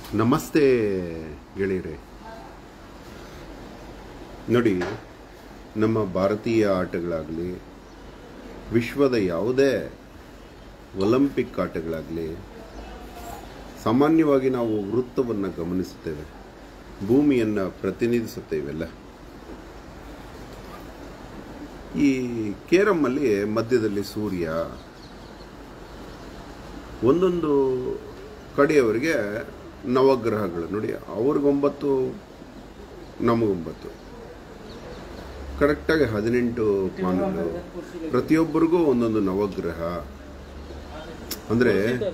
ನಮಸ್ತೆ ಗೆಳೆಯರೆ ನೋಡಿ ನಮ್ಮ ಭಾರತೀಯ ಆಟಗಳಾಗಲಿ ವಿಶ್ವದ ಯಾವುದೇ ಒಲಿಂಪಿಕ್ ಆಟಗಳಾಗಲಿ ಸಾಮಾನ್ಯವಾಗಿ ನಾವು ವೃತ್ತವನ್ನು ಗಮನಿಸುತ್ತೇವೆ ಭೂಮಿಯನ್ನು ಪ್ರತಿನಿಧಿಸುತ್ತೆ ಇವೆಲ್ಲ ಈ ಕೇರಮ್ಮಲ್ಲಿ ಮಧ್ಯದಲ್ಲಿ ಸೂರ್ಯ ಒಂದೊಂದು ಕಡೆಯವರಿಗೆ ನವಗ್ರಹಗಳು ನೋಡಿ ಅವ್ರಿಗೊಂಬತ್ತು ನಮಗೊಂಬತ್ತು ಕರೆಕ್ಟಾಗಿ ಹದಿನೆಂಟು ಪಾನುಗಳು ಪ್ರತಿಯೊಬ್ಬರಿಗೂ ಒಂದೊಂದು ನವಗ್ರಹ ಅಂದರೆ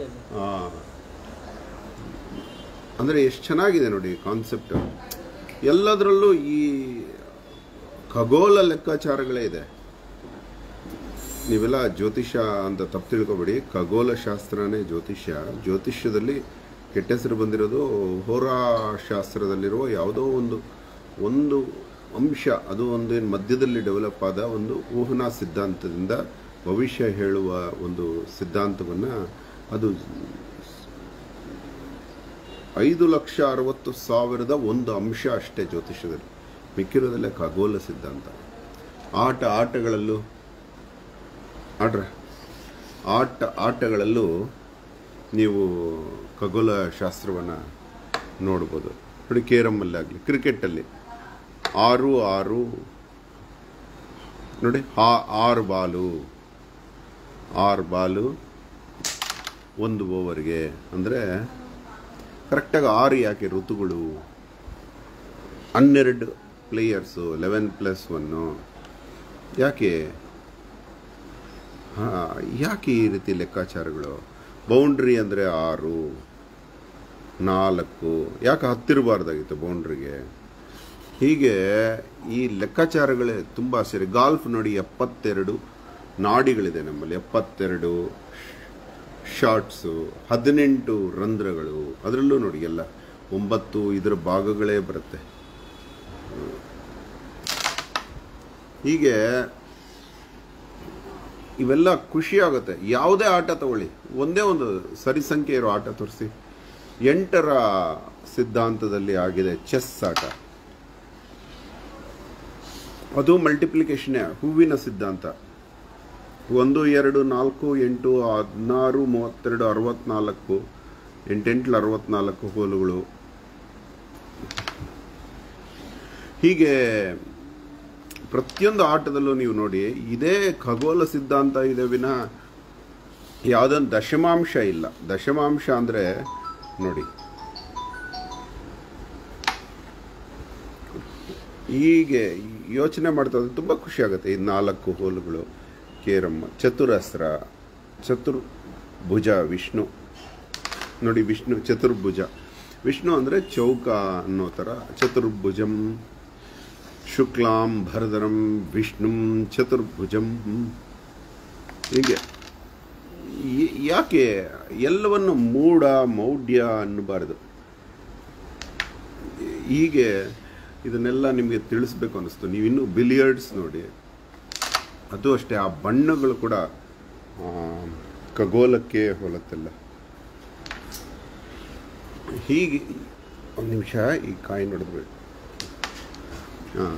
ಅಂದರೆ ಎಷ್ಟು ಚೆನ್ನಾಗಿದೆ ನೋಡಿ ಕಾನ್ಸೆಪ್ಟ್ ಎಲ್ಲದರಲ್ಲೂ ಈ ಖಗೋಳ ಲೆಕ್ಕಾಚಾರಗಳೇ ಇದೆ ನೀವೆಲ್ಲ ಜ್ಯೋತಿಷ್ಯ ಅಂತ ತಪ್ಪು ತಿಳ್ಕೊಬೇಡಿ ಖಗೋಳ ಶಾಸ್ತ್ರನೇ ಜ್ಯೋತಿಷ್ಯ ಜ್ಯೋತಿಷ್ಯದಲ್ಲಿ ಕೆಟ್ಟ ಹೆಸರು ಬಂದಿರೋದು ಹೋರಾಶಾಸ್ತ್ರದಲ್ಲಿರುವ ಯಾವುದೋ ಒಂದು ಒಂದು ಅಂಶ ಅದು ಒಂದು ಏನ್ ಮಧ್ಯದಲ್ಲಿ ಡೆವಲಪ್ ಆದ ಒಂದು ಊಹನಾ ಸಿದ್ಧಾಂತದಿಂದ ಭವಿಷ್ಯ ಹೇಳುವ ಒಂದು ಸಿದ್ಧಾಂತವನ್ನು ಅದು ಐದು ಲಕ್ಷ ಅರವತ್ತು ಸಾವಿರದ ಒಂದು ಅಂಶ ಅಷ್ಟೇ ಜ್ಯೋತಿಷ್ಯದಲ್ಲಿ ಮಿಕ್ಕಿರೋದಲ್ಲೇ ಖಗೋಳ ಸಿದ್ಧಾಂತ ಆಟ ಆಟಗಳಲ್ಲೂ ಆಡ್ರ ಆಟ ಆಟಗಳಲ್ಲೂ ನೀವು ಖಗೋಳ ಶಾಸ್ತ್ರವನ್ನು ನೋಡ್ಬೋದು ನೋಡಿ ಕೇರಮ್ಮಲ್ಲಿ ಆಗಲಿ ಕ್ರಿಕೆಟಲ್ಲಿ ಆರು ಆರು ನೋಡಿ ಆ ಆರು ಬಾಲು ಆರು ಬಾಲು ಒಂದು ಓವರ್ಗೆ ಅಂದರೆ ಕರೆಕ್ಟಾಗಿ ಆರು ಯಾಕೆ ಋತುಗಳು ಹನ್ನೆರಡು ಪ್ಲೇಯರ್ಸು ಲೆವೆನ್ ಪ್ಲಸ್ ಒನ್ನು ಯಾಕೆ ಹಾಂ ಯಾಕೆ ಈ ರೀತಿ ಲೆಕ್ಕಾಚಾರಗಳು ಬೌಂಡ್ರಿ ಅಂದರೆ ಆರು ನಾಲ್ಕು ಯಾಕೆ ಹತ್ತಿರಬಾರ್ದಾಗಿತ್ತು ಬೌಂಡ್ರಿಗೆ ಹೀಗೆ ಈ ಲೆಕ್ಕಾಚಾರಗಳೇ ತುಂಬ ಸೇರಿ ಗಾಲ್ಫ್ ನೋಡಿ ಎಪ್ಪತ್ತೆರಡು ನಾಡಿಗಳಿದೆ ನಮ್ಮಲ್ಲಿ ಎಪ್ಪತ್ತೆರಡು ಶಾರ್ಟ್ಸು ಹದಿನೆಂಟು ರಂಧ್ರಗಳು ಅದರಲ್ಲೂ ನೋಡಿ ಎಲ್ಲ ಒಂಬತ್ತು ಇದರ ಭಾಗಗಳೇ ಬರುತ್ತೆ ಹೀಗೆ ಇವೆಲ್ಲ ಖುಷಿ ಆಗುತ್ತೆ ಯಾವುದೇ ಆಟ ತಗೊಳ್ಳಿ ಒಂದೇ ಒಂದು ಸರಿ ಸಂಖ್ಯೆ ಇರೋ ಆಟ ತೋರಿಸಿ ಎಂಟರ ಸಿದ್ಧಾಂತದಲ್ಲಿ ಆಗಿದೆ ಚೆಸ್ ಆಟ ಅದು ಮಲ್ಟಿಪ್ಲಿಕೇಶನ್ ಹೂವಿನ ಸಿದ್ಧಾಂತ ಒಂದು ಎರಡು ನಾಲ್ಕು ಎಂಟು ಹದಿನಾರು ಮೂವತ್ತೆರಡು ಅರವತ್ನಾಲ್ಕು ಎಂಟೆಂಟ್ಲ ಅರವತ್ನಾಲ್ಕು ಹೋಲುಗಳು ಹೀಗೆ ಪ್ರತಿಯೊಂದು ಆಟದಲ್ಲೂ ನೀವು ನೋಡಿ ಇದೇ ಖಗೋಳ ಸಿದ್ಧಾಂತ ಇದೆ ವಿನ ಯಾವುದೊಂದು ದಶಮಾಂಶ ಇಲ್ಲ ದಶಮಾಂಶ ಅಂದರೆ ನೋಡಿ ಹೀಗೆ ಯೋಚನೆ ಮಾಡ್ತಾ ಇದ್ರೆ ತುಂಬ ಖುಷಿ ಆಗುತ್ತೆ ಈ ನಾಲ್ಕು ಹೋಲುಗಳು ಕೇರಮ್ಮ ಚತುರಸ್ರ ಚತುರ್ಭುಜ ವಿಷ್ಣು ನೋಡಿ ವಿಷ್ಣು ಚತುರ್ಭುಜ ವಿಷ್ಣು ಅಂದರೆ ಚೌಕ ಅನ್ನೋ ಥರ ಚತುರ್ಭುಜಂ ಶುಕ್ಲಾಂ ಭರದರಂ ವಿಷ್ಣುಂ ಚತುರ್ಭುಜಂ ಹೀಗೆ ಈ- ಯಾಕೆ ಎಲ್ಲವನ್ನು ಮೂಢ ಮೌಢ್ಯ ಅನ್ನಬಾರದು ಹೀಗೆ ಇದನ್ನೆಲ್ಲ ನಿಮಗೆ ತಿಳಿಸ್ಬೇಕು ಅನ್ನಿಸ್ತು ನೀವಿನ್ನೂ ಬಿಲಿಯರ್ಡ್ಸ್ ನೋಡಿ ಅದು ಅಷ್ಟೇ ಆ ಬಣ್ಣಗಳು ಕೂಡ ಆ, ಖಗೋಳಕ್ಕೆ ಹೋಲತ್ತೆಲ್ಲ ಹೀಗೆ ಒಂದು ನಿಮಿಷ ಈ ಕಾಯಿ ನೋಡಿದ್ವಿ ಹಾಂ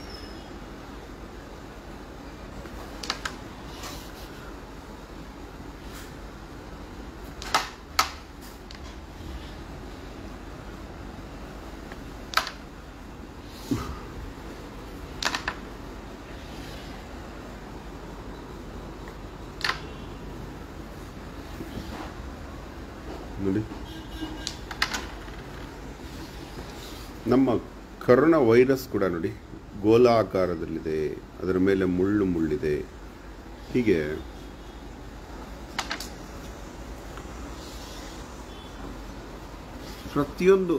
ನೋಡಿ ನಮ್ಮ ಕರೋನಾ ವೈರಸ್ ಕೂಡ ನೋಡಿ ಗೋಲಾಕಾರದಲ್ಲಿದೆ ಅದರ ಮೇಲೆ ಮುಳ್ಳು ಮುಳ್ಳಿದೆ ಹೀಗೆ ಪ್ರತಿಯೊಂದು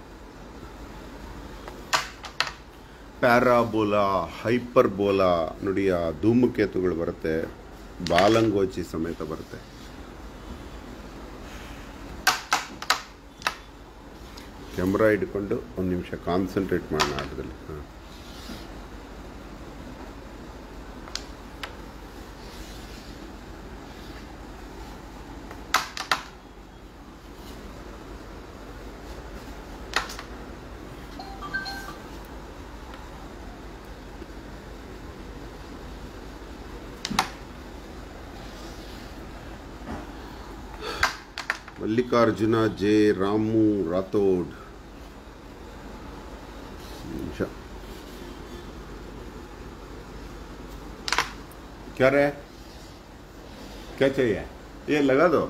ಪ್ಯಾರಾಬೋಲಾ ಹೈಪರ್ಬೋಲಾ ನೋಡಿ ಆ ಧೂಮಕೇತುಗಳು ಬರುತ್ತೆ ಬಾಲಂಗೋಚಿ ಸಮೇತ ಬರುತ್ತೆ ಕ್ಯಾಮ್ರಾ ಹಿಡ್ಕೊಂಡು ಒಂದು ನಿಮಿಷ ಕಾನ್ಸಂಟ್ರೇಟ್ ಮಾಡೋಣ ಆಟದಲ್ಲಿ ಹಾಂ ಮಲ್ಲಿಕಾರ್ಜುನ ಜೆ ರಾಮು ರಾಥೋಡ್ ನಿಮಿಷ क्या रे क्या चाहिए ये लगा दो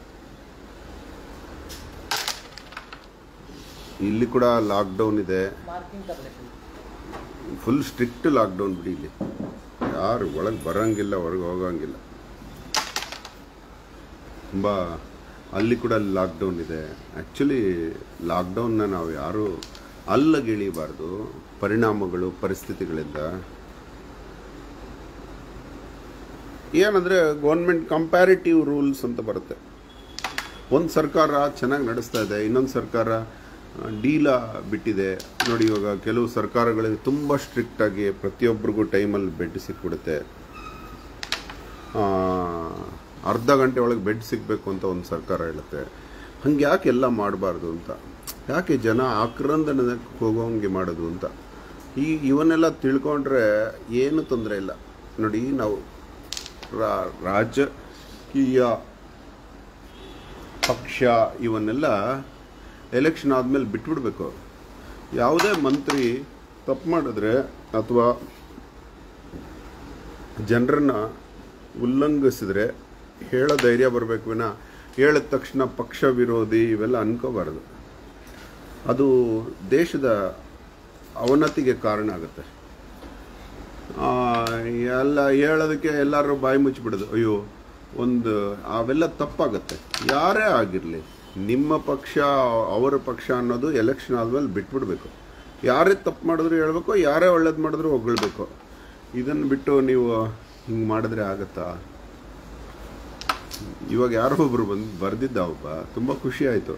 ಇಲ್ಲಿ ಕೂಡ ಲಾಕ್ಡೌನ್ ಇದೆ ಮಾರ್ಕಿಂಗ್ कर लेते ಫುಲ್ ಸ್ಟ್ರಿಕ್ಟ್ ಲಾಕ್ಡೌನ್ ಬಿಡಿ ಇಲ್ಲಿ ಯಾರು ಒಳಗೆ ಬರೋಂಗಿಲ್ಲ ಹೊರಗೆ ಹೋಗೋಂಗಿಲ್ಲ ತುಂಬ ಅಲ್ಲಿ ಕೂಡ ಲಾಕ್ಡೌನ್ ಇದೆ ಆ್ಯಕ್ಚುಲಿ ಲಾಕ್ಡೌನ್ನ ನಾವು ಯಾರೂ ಅಲ್ಲಗಿಳಿಬಾರ್ದು ಪರಿಣಾಮಗಳು ಪರಿಸ್ಥಿತಿಗಳಿಂದ ಏನಂದರೆ ಗೌರ್ಮೆಂಟ್ ಕಂಪ್ಯಾರಿಟಿವ್ ರೂಲ್ಸ್ ಅಂತ ಬರುತ್ತೆ ಒಂದು ಸರ್ಕಾರ ಚೆನ್ನಾಗಿ ನಡೆಸ್ತಾ ಇದೆ ಇನ್ನೊಂದು ಸರ್ಕಾರ ಆ, ಡೀಲ ಬಿಟ್ಟಿದೆ ನೋಡಿ ಇವಾಗ ಕೆಲವು ಸರ್ಕಾರಗಳಿಗೆ ತುಂಬ ಸ್ಟ್ರಿಕ್ಟಾಗಿ ಪ್ರತಿಯೊಬ್ಬರಿಗೂ ಟೈಮಲ್ಲಿ ಬೆಡ್ ಸಿಕ್ಬಿಡುತ್ತೆ ಆ, ಅರ್ಧ ಗಂಟೆ ಒಳಗೆ ಬೆಡ್ ಸಿಗಬೇಕು ಅಂತ ಒಂದು ಸರ್ಕಾರ ಹೇಳುತ್ತೆ ಹಂಗೆ ಯಾಕೆ ಎಲ್ಲ ಮಾಡಬಾರ್ದು ಅಂತ ಯಾಕೆ ಜನ ಆಕ್ರಂದನಕ್ಕೆ ಹೋಗೋಂಗೆ ಮಾಡೋದು ಅಂತ ಈ ಇವನ್ನೆಲ್ಲ ತಿಳ್ಕೊಂಡ್ರೆ ಏನು ತೊಂದರೆ ಇಲ್ಲ ನೋಡಿ ನಾವು ರಾ- ರಾಜಕೀಯ ಪಕ್ಷ ಇವನ್ನೆಲ್ಲ ಎಲೆಕ್ಷನ್ ಆದಮೇಲೆ ಬಿಟ್ಬಿಡ್ಬೇಕು ಯಾವುದೇ ಮಂತ್ರಿ ತಪ್ಪು ಮಾಡಿದ್ರೆ ಅಥವಾ ಜನರನ್ನ ಉಲ್ಲಂಘಿಸಿದ್ರೆ ಹೇಳೋ ಧೈರ್ಯ ಬರಬೇಕು ವಿನ ಹೇಳಿದ ತಕ್ಷಣ ಪಕ್ಷ ವಿರೋಧಿ ಇವೆಲ್ಲ ಅನ್ಕೋಬಾರ್ದು ಅದು ದೇಶದ ಅವನತಿಗೆ ಕಾರಣ ಆಗುತ್ತೆ ಆ, ಎಲ್ಲ ಹೇಳೋದಕ್ಕೆ ಎಲ್ಲರೂ ಬಾಯಿ ಮುಚ್ಚಿಬಿಡೋದು ಅಯ್ಯೋ ಒಂದು ಅವೆಲ್ಲ ತಪ್ಪಾಗತ್ತೆ ಯಾರೇ ಆಗಿರಲಿ ನಿಮ್ಮ ಪಕ್ಷ ಅವರ ಪಕ್ಷ ಅನ್ನೋದು ಎಲೆಕ್ಷನ್ ಆದ್ಮೇಲೆ ಬಿಟ್ಬಿಡ್ಬೇಕು ಯಾರೇ ತಪ್ಪು ಮಾಡಿದ್ರು ಹೇಳ್ಬೇಕು ಯಾರೇ ಒಳ್ಳೇದು ಮಾಡಿದ್ರು ಹೊಗಳ್ಬೇಕು ಇದನ್ನು ಬಿಟ್ಟು ನೀವು ಹಿಂಗೆ ಮಾಡಿದ್ರೆ ಆಗತ್ತಾ ಇವಾಗ ಯಾರೋ ಒಬ್ರು ಬಂದು ಬರೆದಿದ್ದ ಒಬ್ಬ ತುಂಬ ಖುಷಿ ಆಯಿತು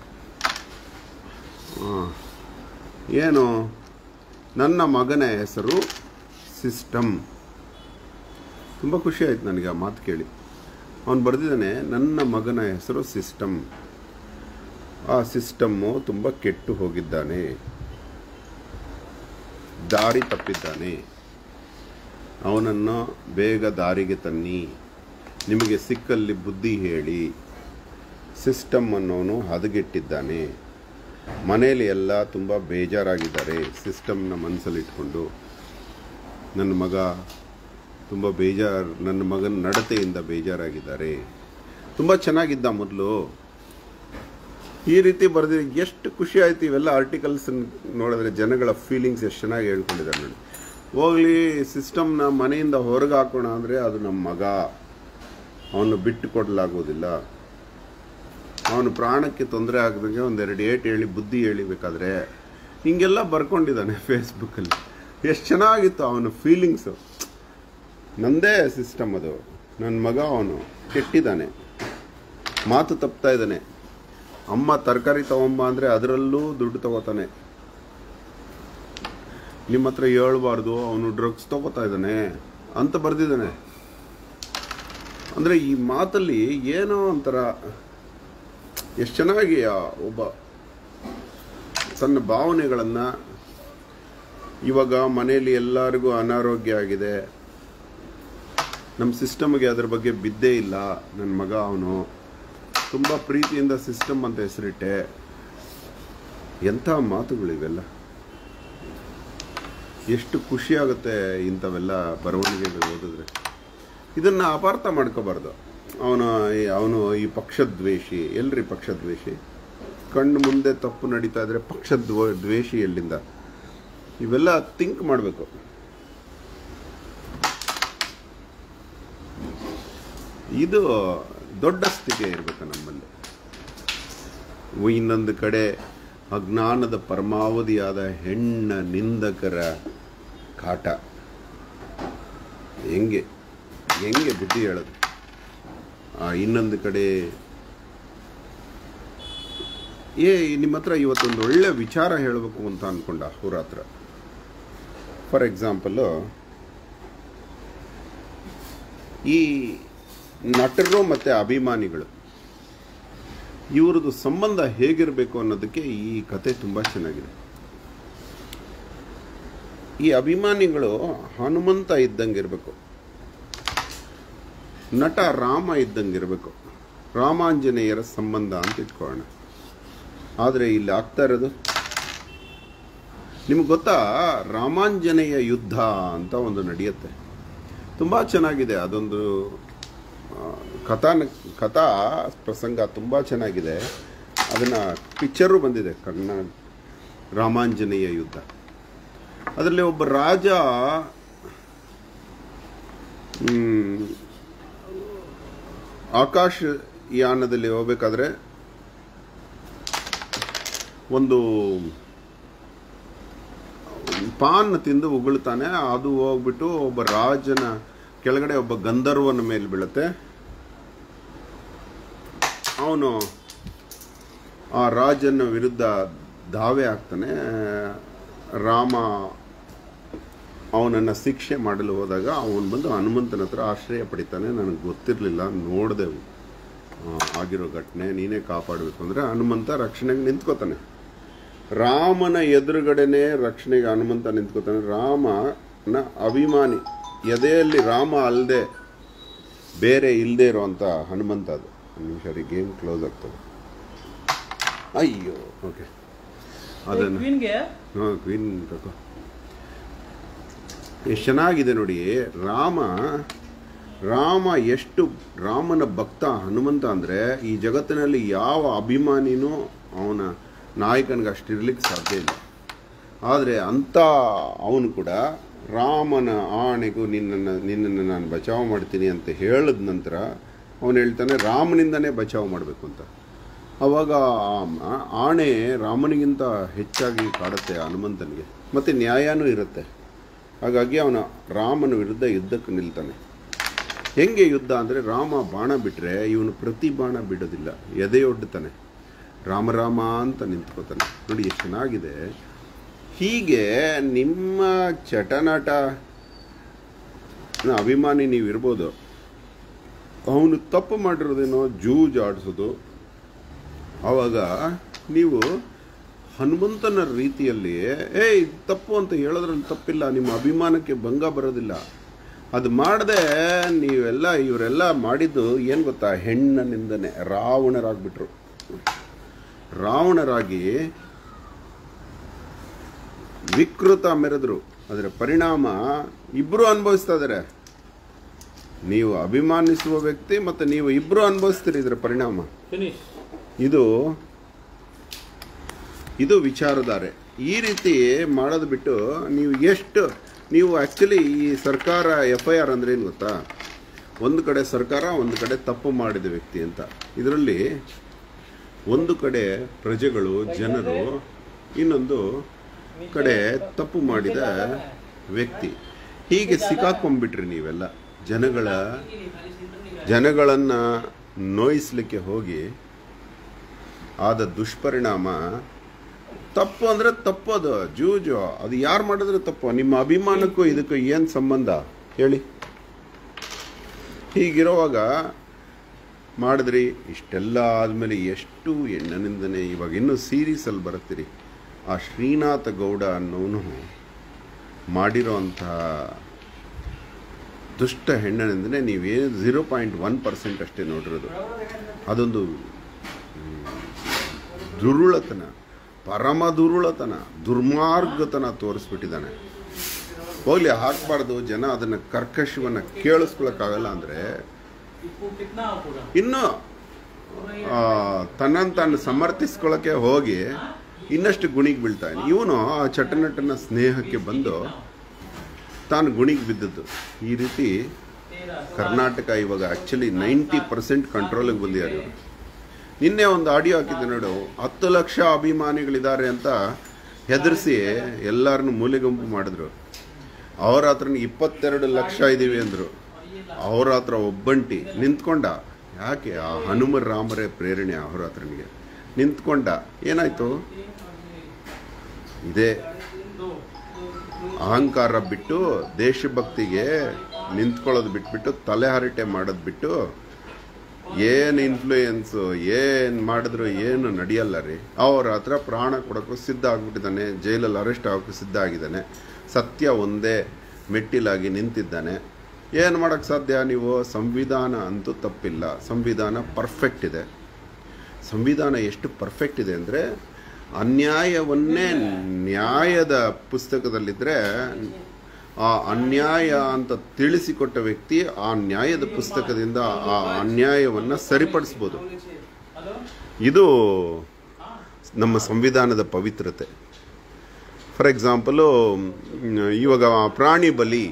ಏನು ನನ್ನ ಮಗನ ಹೆಸರು ಸಿಸ್ಟಮ್ ತುಂಬ ಖುಷಿ ಆಯ್ತು ನನಗೆ ಆ ಮಾತು ಕೇಳಿ ಅವನು ಬರೆದಿದ್ದಾನೆ ನನ್ನ ಮಗನ ಹೆಸರು ಸಿಸ್ಟಮ್ ಆ ಸಿಸ್ಟಮ್ಮು ತುಂಬ ಕೆಟ್ಟು ಹೋಗಿದ್ದಾನೆ ದಾರಿ ತಪ್ಪಿದ್ದಾನೆ ಅವನನ್ನು ಬೇಗ ದಾರಿಗೆ ತನ್ನಿ ನಿಮಗೆ ಸಿಕ್ಕಲ್ಲಿ ಬುದ್ಧಿ ಹೇಳಿ ಸಿಸ್ಟಮ್ ಅನ್ನೋನು ಹದಗೆಟ್ಟಿದ್ದಾನೆ ಮನೆಯಲ್ಲಿ ಎಲ್ಲ ತುಂಬ ಬೇಜಾರಾಗಿದ್ದಾರೆ ಸಿಸ್ಟಮ್ನ ಮನಸ್ಸಲ್ಲಿ ಇಟ್ಕೊಂಡು ನನ್ನ ಮಗ ತುಂಬ ಬೇಜಾರು ನನ್ನ ಮಗನ ನಡತೆಯಿಂದ ಬೇಜಾರಾಗಿದ್ದಾರೆ ತುಂಬ ಚೆನ್ನಾಗಿದ್ದ ಮೊದಲು ಈ ರೀತಿ ಬರೆದಿರಿ ಎಷ್ಟು ಖುಷಿ ಆಯ್ತು ಇವೆಲ್ಲ ಆರ್ಟಿಕಲ್ಸ್ ನೋಡಿದ್ರೆ ಜನಗಳ ಫೀಲಿಂಗ್ಸ್ ಎಷ್ಟು ಚೆನ್ನಾಗಿ ಹೇಳ್ಕೊಂಡಿದ್ದಾರೆ ನೋಡಿ ಹೋಗ್ಲಿ ಸಿಸ್ಟಮ್ನ ಮನೆಯಿಂದ ಹೊರಗೆ ಹಾಕೋಣ ಅಂದರೆ ಅದು ನಮ್ಮ ಮಗ ಅವನು ಬಿಟ್ಟು ಕೊಡಲಾಗೋದಿಲ್ಲ ಅವನು ಪ್ರಾಣಕ್ಕೆ ತೊಂದರೆ ಆಗದಂಗೆ ಒಂದೆರಡು ಏಟ್ ಹೇಳಿ ಬುದ್ಧಿ ಹೇಳಿಬೇಕಾದ್ರೆ ಹಿಂಗೆಲ್ಲ ಬರ್ಕೊಂಡಿದ್ದಾನೆ ಫೇಸ್ಬುಕ್ಕಲ್ಲಿ ಎಷ್ಟು ಚೆನ್ನಾಗಿತ್ತು ಅವನ ಫೀಲಿಂಗ್ಸು ನಂದೇ ಸಿಸ್ಟಮ್ ಅದು ನನ್ನ ಮಗ ಅವನು ಕೆಟ್ಟಿದ್ದಾನೆ ಮಾತು ತಪ್ತಾ ಇದ್ದಾನೆ ಅಮ್ಮ ತರಕಾರಿ ತಗೊಂಬ ಅಂದರೆ ಅದರಲ್ಲೂ ದುಡ್ಡು ತಗೋತಾನೆ ನಿಮ್ಮ ಹತ್ರ ಹೇಳ್ಬಾರ್ದು ಅವನು ಡ್ರಗ್ಸ್ ತಗೋತಾ ಇದ್ದಾನೆ ಅಂತ ಬರ್ದಿದ್ದಾನೆ ಅಂದರೆ ಈ ಮಾತಲ್ಲಿ ಏನೋ ಒಂಥರ ಎಷ್ಟು ಚೆನ್ನಾಗಿ ಆ ಒಬ್ಬ ತನ್ನ ಭಾವನೆಗಳನ್ನು ಇವಾಗ ಮನೆಯಲ್ಲಿ ಎಲ್ಲರಿಗೂ ಅನಾರೋಗ್ಯ ಆಗಿದೆ ನಮ್ಮ ಸಿಸ್ಟಮ್ಗೆ ಅದ್ರ ಬಗ್ಗೆ ಬಿದ್ದೇ ಇಲ್ಲ ನನ್ನ ಮಗ ಅವನು ತುಂಬ ಪ್ರೀತಿಯಿಂದ ಸಿಸ್ಟಮ್ ಅಂತ ಹೆಸರಿಟ್ಟೆ ಎಂಥ ಮಾತುಗಳಿವೆಲ್ಲ ಎಷ್ಟು ಖುಷಿ ಆಗುತ್ತೆ ಇಂಥವೆಲ್ಲ ಬರವಣಿಗೆಗಳು ಓದಿದ್ರೆ ಇದನ್ನು ಅಪಾರ್ಥ ಮಾಡ್ಕೋಬಾರ್ದು ಅವನು ಅವನು ಈ ಪಕ್ಷದ್ವೇಷಿ ಎಲ್ರಿ ಪಕ್ಷದ್ವೇಷಿ ಕಣ್ಣು ಮುಂದೆ ತಪ್ಪು ನಡೀತಾ ಇದ್ರೆ ಪಕ್ಷದ್ವ ದ್ವೇಷಿ ಎಲ್ಲಿಂದ ಇವೆಲ್ಲ ಥಿಂಕ್ ಮಾಡಬೇಕು ಇದು ದೊಡ್ಡ ಸ್ಥಿತಿ ಇರಬೇಕು ನಮ್ಮಲ್ಲಿ ಉ- ಇನ್ನೊಂದು ಕಡೆ ಅಜ್ಞಾನದ ಪರಮಾವಧಿಯಾದ ಹೆಣ್ಣ ನಿಂದಕರ ಕಾಟ ಹೆಂಗೆ ಹೆಂಗೆ ಬುದ್ಧಿ ಹೇಳೋದು ಆ ಇನ್ನೊಂದು ಕಡೆ ಏ ನಿಮ್ಮ ಹತ್ರ ಇವತ್ತೊಂದು ಒಳ್ಳೆ ವಿಚಾರ ಹೇಳಬೇಕು ಅಂತ ಅನ್ಕೊಂಡ ಅಹೋರಾತ್ರ ಫಾರ್ ಎಕ್ಸಾಂಪಲು ಈ ನಟರು ಮತ್ತು ಅಭಿಮಾನಿಗಳು ಇವ್ರದ್ದು ಸಂಬಂಧ ಹೇಗಿರಬೇಕು ಅನ್ನೋದಕ್ಕೆ ಈ ಕತೆ ತುಂಬ ಚೆನ್ನಾಗಿದೆ ಈ ಅಭಿಮಾನಿಗಳು ಹನುಮಂತ ಇದ್ದಂಗೆ ಇರಬೇಕು ನಟ ರಾಮ ಇದ್ದಂಗೆ ಇರಬೇಕು ರಾಮಾಂಜನೇಯರ ಸಂಬಂಧ ಅಂತ ಇಟ್ಕೊಳ್ಳೋಣ ಆದರೆ ಇಲ್ಲಿ ಆಗ್ತಾ ಇರೋದು ನಿಮ್ಗೆ ಗೊತ್ತಾ ರಾಮಾಂಜನೇಯ ಯುದ್ಧ ಅಂತ ಒಂದು ನಡೆಯುತ್ತೆ ತುಂಬ ಚೆನ್ನಾಗಿದೆ ಅದೊಂದು ಆ, ಕಥಾ ಕಥಾ ಪ್ರಸಂಗ ತುಂಬ ಚೆನ್ನಾಗಿದೆ ಅದನ್ನು ಪಿಕ್ಚರು ಬಂದಿದೆ ಕನ್ನಡ ರಾಮಾಂಜನೇಯ ಯುದ್ಧ ಅದರಲ್ಲಿ ಒಬ್ಬ ರಾಜ ಮ್, ಆಕಾಶ ಯಾನದಲ್ಲಿ ಹೋಗ್ಬೇಕಾದ್ರೆ ಒಂದು ಪಾನ್ ತಿಂದು ಉಗುಳ್ತಾನೆ ಅದು ಹೋಗ್ಬಿಟ್ಟು ಒಬ್ಬ ರಾಜನ ಕೆಳಗಡೆ ಒಬ್ಬ ಗಂಧರ್ವನ ಮೇಲೆ ಬೀಳುತ್ತೆ ಅವನು ಆ ರಾಜನ ವಿರುದ್ಧ ದಾವೆ ಆಗ್ತಾನೆ ರಾಮ ಅವನನ್ನು ಶಿಕ್ಷೆ ಮಾಡಲು ಹೋದಾಗ ಅವನು ಬಂದು ಹನುಮಂತನ ಹತ್ರ ಆಶ್ರಯ ಪಡಿತಾನೆ ನನಗೆ ಗೊತ್ತಿರಲಿಲ್ಲ ನೋಡಿದೆ ಆಗಿರೋ ಘಟನೆ ನೀನೇ ಕಾಪಾಡಬೇಕು ಅಂದರೆ ಹನುಮಂತ ರಕ್ಷಣೆಗೆ ನಿಂತ್ಕೋತಾನೆ ರಾಮನ ಎದುರುಗಡೆನೆ ರಕ್ಷಣೆಗೆ ಹನುಮಂತ ನಿಂತ್ಕೋತಾನೆ ರಾಮನ ಅಭಿಮಾನಿ ಎದೆಯಲ್ಲಿ ರಾಮ ಅಲ್ಲದೆ ಬೇರೆ ಇಲ್ಲದೆ ಇರೋವಂಥ ಹನುಮಂತ ಅದು ಒಂದು ನಿಮಿಷ ರೀ ಗೇಮ್ ಕ್ಲೋಸ್ ಆಗ್ತದೆ ಅಯ್ಯೋ ಓಕೆ ಅದನ್ನು ಕ್ವೀನ್ಗೆ ಹಾಂ ಕ್ವೀನ್ ತಗೋ ಎಷ್ಟು ಚೆನ್ನಾಗಿದೆ ನೋಡಿ ರಾಮ ರಾಮ ಎಷ್ಟು ರಾಮನ ಭಕ್ತ ಹನುಮಂತ ಅಂದರೆ ಈ ಜಗತ್ತಿನಲ್ಲಿ ಯಾವ ಅಭಿಮಾನಿನೂ ಅವನ ನಾಯಕನಿಗೆ ಅಷ್ಟು ಇರ್ಲಿಕ್ಕೆ ಸಾಧ್ಯ ಇಲ್ಲ ಆದರೆ ಅಂಥ ಅವನು ಕೂಡ ರಾಮನ ಆಣೆಗೂ ನಿನ್ನನ್ನು ನಿನ್ನನ್ನು ನಾನು ಬಚಾವ್ ಮಾಡ್ತೀನಿ ಅಂತ ಹೇಳಿದ ನಂತರ ಅವನು ಹೇಳ್ತಾನೆ ರಾಮನಿಂದನೇ ಬಚಾವ್ ಮಾಡಬೇಕು ಅಂತ ಅವಾಗ ಆ ಆಣೆ ರಾಮನಿಗಿಂತ ಹೆಚ್ಚಾಗಿ ಕಾಡುತ್ತೆ ಹನುಮಂತನಿಗೆ ಮತ್ತು ನ್ಯಾಯನೂ ಇರುತ್ತೆ ಹಾಗಾಗಿ ಅವನ ರಾಮನ ವಿರುದ್ಧ ಯುದ್ಧಕ್ಕೆ ನಿಲ್ತಾನೆ ಹೆಂಗೆ ಯುದ್ಧ ಅಂದರೆ ರಾಮ ಬಾಣ ಬಿಟ್ಟರೆ ಇವನು ಪ್ರತಿ ಬಾಣ ಬಿಡೋದಿಲ್ಲ ಎದೆಯೊಡ್ತಾನೆ ರಾಮ ರಾಮ ಅಂತ ನಿಂತ್ಕೋತಾನೆ ನೋಡಿ ಎಷ್ಟು ಚೆನ್ನಾಗಿದೆ ಹೀಗೆ ನಿಮ್ಮ ಚಟನಟ ಅಭಿಮಾನಿ ನೀವು ಇರ್ಬೋದು ಅವನು ತಪ್ಪು ಮಾಡಿರೋದೇನೋ ಜೂಜ್ ಆಡಿಸೋದು ಆವಾಗ ನೀವು ಹನುಮಂತನ ರೀತಿಯಲ್ಲಿ ಏ ಇದು ತಪ್ಪು ಅಂತ ಹೇಳೋದ್ರಲ್ಲಿ ತಪ್ಪಿಲ್ಲ ನಿಮ್ಮ ಅಭಿಮಾನಕ್ಕೆ ಭಂಗ ಬರೋದಿಲ್ಲ ಅದು ಮಾಡದೆ ನೀವೆಲ್ಲ ಇವರೆಲ್ಲ ಮಾಡಿದ್ದು ಏನು ಗೊತ್ತಾ ಹೆಣ್ಣನಿಂದನೇ ರಾವಣರಾಗ್ಬಿಟ್ರು ರಾವಣರಾಗಿ ವಿಕೃತ ಮೆರೆದ್ರು ಅದರ ಪರಿಣಾಮ ಇಬ್ಬರು ಅನುಭವಿಸ್ತಾ ಇದ್ದಾರೆ ನೀವು ಅಭಿಮಾನಿಸುವ ವ್ಯಕ್ತಿ ಮತ್ತು ನೀವು ಇಬ್ಬರು ಅನುಭವಿಸ್ತೀರಿ ಇದರ ಪರಿಣಾಮ ಫಿನಿಶ್ ಇದು ಇದು ವಿಚಾರಧಾರೆ ಈ ರೀತಿ ಮಾಡೋದು ಬಿಟ್ಟು ನೀವು ಎಷ್ಟು ನೀವು ಆ್ಯಕ್ಚುಲಿ ಈ ಸರ್ಕಾರ ಎಫ್ ಐ ಆರ್ ಅಂದ್ರೆ ಏನು ಗೊತ್ತಾ ಒಂದು ಕಡೆ ಸರ್ಕಾರ ಒಂದು ಕಡೆ ತಪ್ಪು ಮಾಡಿದ ವ್ಯಕ್ತಿ ಅಂತ ಇದರಲ್ಲಿ ಒಂದು ಕಡೆ ಪ್ರಜೆಗಳು ಜನರು ಇನ್ನೊಂದು ಕಡೆ ತಪ್ಪು ಮಾಡಿದ ವ್ಯಕ್ತಿ ಹೀಗೆ ಸಿಕ್ಕಾಕೊಂಡ್ಬಿಟ್ರಿ ನೀವೆಲ್ಲ ಜನಗಳ ಜನಗಳನ್ನು ನೋಯಿಸ್ಲಿಕ್ಕೆ ಹೋಗಿ ಆದ ದುಷ್ಪರಿಣಾಮ ತಪ್ಪು ಅಂದರೆ ತಪ್ಪು ಅದು ಜೂಜು ಅದು ಯಾರು ಮಾಡಿದ್ರೆ ತಪ್ಪು ನಿಮ್ಮ ಅಭಿಮಾನಕ್ಕೂ ಇದಕ್ಕೂ ಏನು ಸಂಬಂಧ ಹೇಳಿ ಹೀಗಿರುವಾಗ ಮಾಡಿದ್ರಿ ಇಷ್ಟೆಲ್ಲ ಆದಮೇಲೆ ಎಷ್ಟು ಹೆಣ್ಣನಿಂದನೇ ಇವಾಗ ಇನ್ನೂ ಸೀರೀಸಲ್ಲಿ ಬರ್ತೀರಿ ಆ ಶ್ರೀನಾಥ ಗೌಡ ಅನ್ನೋನು ಮಾಡಿರೋಂತಹ ದುಷ್ಟ ಹೆಣ್ಣನಿಂದನೇ ನೀವೇನು ಝೀರೋ ಪಾಯಿಂಟ್ ಒನ್ ಪರ್ಸೆಂಟ್ ಅಷ್ಟೇ ನೋಡಿರೋದು ಅದೊಂದು ದುರುಳತನ ಪರಮ ದುರುಳತನ ದುರ್ಮಾರ್ಗತನ ತೋರಿಸ್ಬಿಟ್ಟಿದ್ದಾನೆ ಹೋಗ್ಲಿ ಹಾಕ್ಬಾರ್ದು ಜನ ಅದನ್ನ ಕರ್ಕಶವನ್ನು ಕೇಳಿಸ್ಕೊಳಕ್ಕಾಗಲ್ಲ ಅಂದರೆ ಇಪ್ಪು ಕಿತ್ನಾ ಪೂರ ಇನ್ನು ಆ, ತನ್ನನ್ನು ತಾನು ಸಮರ್ಥಿಸ್ಕೊಳ್ಳೋಕ್ಕೆ ಹೋಗಿ ಇನ್ನಷ್ಟು ಗುಣಿಗೆ ಬೀಳ್ತಾನೆ ಇವನು ಆ ಚಟನಟನ ಸ್ನೇಹಕ್ಕೆ ಬಂದು ತಾನು ಗುಣಿಗೆ ಬಿದ್ದದ್ದು ಈ ರೀತಿ ತೇರಾ ಕರ್ನಾಟಕ ಇವಾಗ ಆ್ಯಕ್ಚುಲಿ ನೈಂಟಿ ಪರ್ಸೆಂಟ್ ಕಂಟ್ರೋಲಿಗೆ ಬಂದಿದ್ದಾರೆ ಇವರು ನಿನ್ನೆ ಒಂದು ಆಡಿಯೋ ಹಾಕಿದ್ದೆ ನೋಡು ಹತ್ತು ಲಕ್ಷ ಅಭಿಮಾನಿಗಳಿದ್ದಾರೆ ಅಂತ ಹೆದರಿಸಿ ಎಲ್ಲರನ್ನು ಮೂಲೆಗುಂಪು ಮಾಡಿದ್ರು ಅವ್ರ ಹತ್ರ ಇಪ್ಪತ್ತೆರಡು ಲಕ್ಷ ಇದ್ದೀವಿ ಅಂದರು ಅವ್ರ ಹತ್ರ ಒಬ್ಬಂಟಿ ನಿಂತ್ಕೊಂಡ ಯಾಕೆ ಆ ಹನುಮ ರಾಮರೇ ಪ್ರೇರಣೆ ಅವ್ರ ಹತ್ರನಿಗೆ ನಿಂತ್ಕೊಂಡ ಏನಾಯ್ತು ಇದೇ ಅಹಂಕಾರ ಬಿಟ್ಟು ದೇಶಭಕ್ತಿಗೆ ನಿಂತ್ಕೊಳ್ಳೋದು ಬಿಟ್ಬಿಟ್ಟು ತಲೆ ಹರಟೆ ಮಾಡೋದು ಬಿಟ್ಟು ಏನು ಇನ್ಫ್ಲೂಯೆನ್ಸು ಏನು ಮಾಡಿದ್ರು ಏನು ನಡೆಯಲ್ಲ ರೀ ಅವ್ರ ಹತ್ರ ಪ್ರಾಣ ಕೊಡೋಕ್ಕೂ ಸಿದ್ಧ ಆಗ್ಬಿಟ್ಟಿದ್ದಾನೆ ಜೈಲಲ್ಲಿ ಅರೆಸ್ಟ್ ಆಗೋಕ್ಕೂ ಸಿದ್ಧ ಆಗಿದ್ದಾನೆ ಸತ್ಯ ಒಂದೇ ಮೆಟ್ಟಿಲಾಗಿ ನಿಂತಿದ್ದಾನೆ ಏನು ಮಾಡೋಕ್ಕೆ ಸಾಧ್ಯ ನೀವು ಸಂವಿಧಾನ ಅಂತೂ ತಪ್ಪಿಲ್ಲ ಸಂವಿಧಾನ ಪರ್ಫೆಕ್ಟ್ ಇದೆ ಸಂವಿಧಾನ ಎಷ್ಟು ಪರ್ಫೆಕ್ಟ್ ಇದೆ ಅಂದರೆ ಅನ್ಯಾಯವನ್ನೇ ನ್ಯಾಯದ ಪುಸ್ತಕದಲ್ಲಿದ್ದರೆ ಆ ಅನ್ಯಾಯ ಅಂತ ತಿಳಿಸಿಕೊಟ್ಟ ವ್ಯಕ್ತಿ ಆ ನ್ಯಾಯದ ಪುಸ್ತಕದಿಂದ ಆ ಅನ್ಯಾಯವನ್ನು ಸರಿಪಡಿಸ್ಬೋದು हेलो ಇದು ನಮ್ಮ ಸಂವಿಧಾನದ ಪವಿತ್ರತೆ ಫಾರ್ ಎಕ್ಸಾಂಪಲು ಇವಾಗ ಪ್ರಾಣಿ ಬಲಿ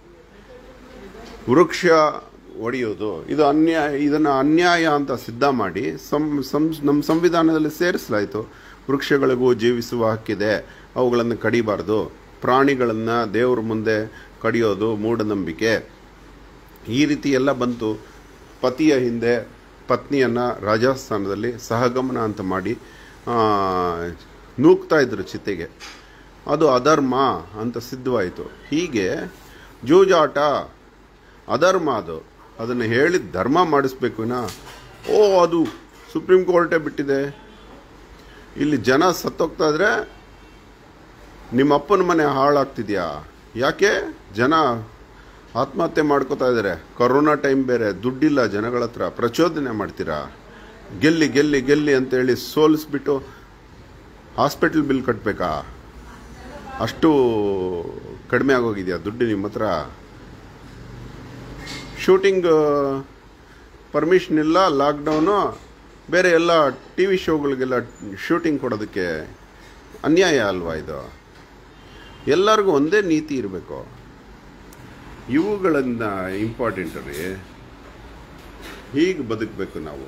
ವೃಕ್ಷ ಒಡೆಯೋದು ಇದು ಅನ್ಯಾಯ ಇದನ್ನು ಅನ್ಯಾಯ ಅಂತ ಸಿದ್ಧ ಮಾಡಿ ಸಂ ಸಂ ನಮ್ಮ ಸಂವಿಧಾನದಲ್ಲಿ ಸೇರಿಸಲಾಯಿತು ವೃಕ್ಷಗಳಿಗೂ ಜೀವಿಸುವ ಹಕ್ಕಿದೆ ಅವುಗಳನ್ನು ಕಡಿಬಾರ್ದು ಪ್ರಾಣಿಗಳನ್ನು ದೇವರ ಮುಂದೆ ಕಡಿಯೋದು ಮೂಢನಂಬಿಕೆ ಈ ರೀತಿ ಎಲ್ಲ ಬಂತು ಪತಿಯ ಹಿಂದೆ ಪತ್ನಿಯನ್ನು ರಾಜಸ್ಥಾನದಲ್ಲಿ ಸಹಗಮನ ಅಂತ ಮಾಡಿ ಆ, ನೂಕ್ತಾ ಇದ್ರು ಚಿತೆಗೆ ಅದು ಅಧರ್ಮ ಅಂತ ಸಿದ್ಧವಾಯಿತು ಹೀಗೆ ಜೂಜಾಟ ಅಧರ್ಮ ಅದು ಅದನ್ನು ಹೇಳಿ ಧರ್ಮ ಮಾಡಿಸ್ಬೇಕು ವಿನ ಓ ಅದು ಸುಪ್ರೀಂ ಕೋರ್ಟೇ ಬಿಟ್ಟಿದೆ ಇಲ್ಲಿ ಜನ ಸತ್ತೋಗ್ತಾ ಇದ್ರೆ ನಿಮ್ಮ ಅಪ್ಪನ ಮನೆ ಹಾಳಾಗ್ತಿದ್ಯಾ ಯಾಕೆ ಜನ ಆತ್ಮಹತ್ಯೆ ಮಾಡ್ಕೋತಾ ಇದ್ದಾರೆ ಕೊರೋನಾ ಟೈಮ್ ಬೇರೆ ದುಡ್ಡಿಲ್ಲ ಜನಗಳ ಹತ್ರ ಪ್ರಚೋದನೆ ಮಾಡ್ತೀರಾ ಗೆಲ್ಲಿ ಗೆಲ್ಲಿ ಗೆಲ್ಲಿ ಅಂತೇಳಿ ಸೋಲಿಸ್ಬಿಟ್ಟು ಹಾಸ್ಪಿಟಲ್ ಬಿಲ್ ಕಟ್ಟಬೇಕಾ ಅಷ್ಟು ಕಡಿಮೆ ಆಗೋಗಿದೆಯಾ ದುಡ್ಡು ನಿಮ್ಮ ಹತ್ರ ಶೂಟಿಂಗ್ ಪರ್ಮಿಷನ್ ಇಲ್ಲ ಲಾಕ್ಡೌನು ಬೇರೆ ಎಲ್ಲ ಟಿ ವಿ ಶೋಗಳಿಗೆಲ್ಲ ಶೂಟಿಂಗ್ ಕೊಡೋದಕ್ಕೆ ಅನ್ಯಾಯ ಅಲ್ವಾ ಇದು ಎಲ್ಲರಿಗೂ ಒಂದೇ ನೀತಿ ಇರಬೇಕು ಇವುಗಳನ್ನ ಇಂಪಾರ್ಟೆಂಟ್ ರೀ ಹೀಗೆ ಬದುಕಬೇಕು ನಾವು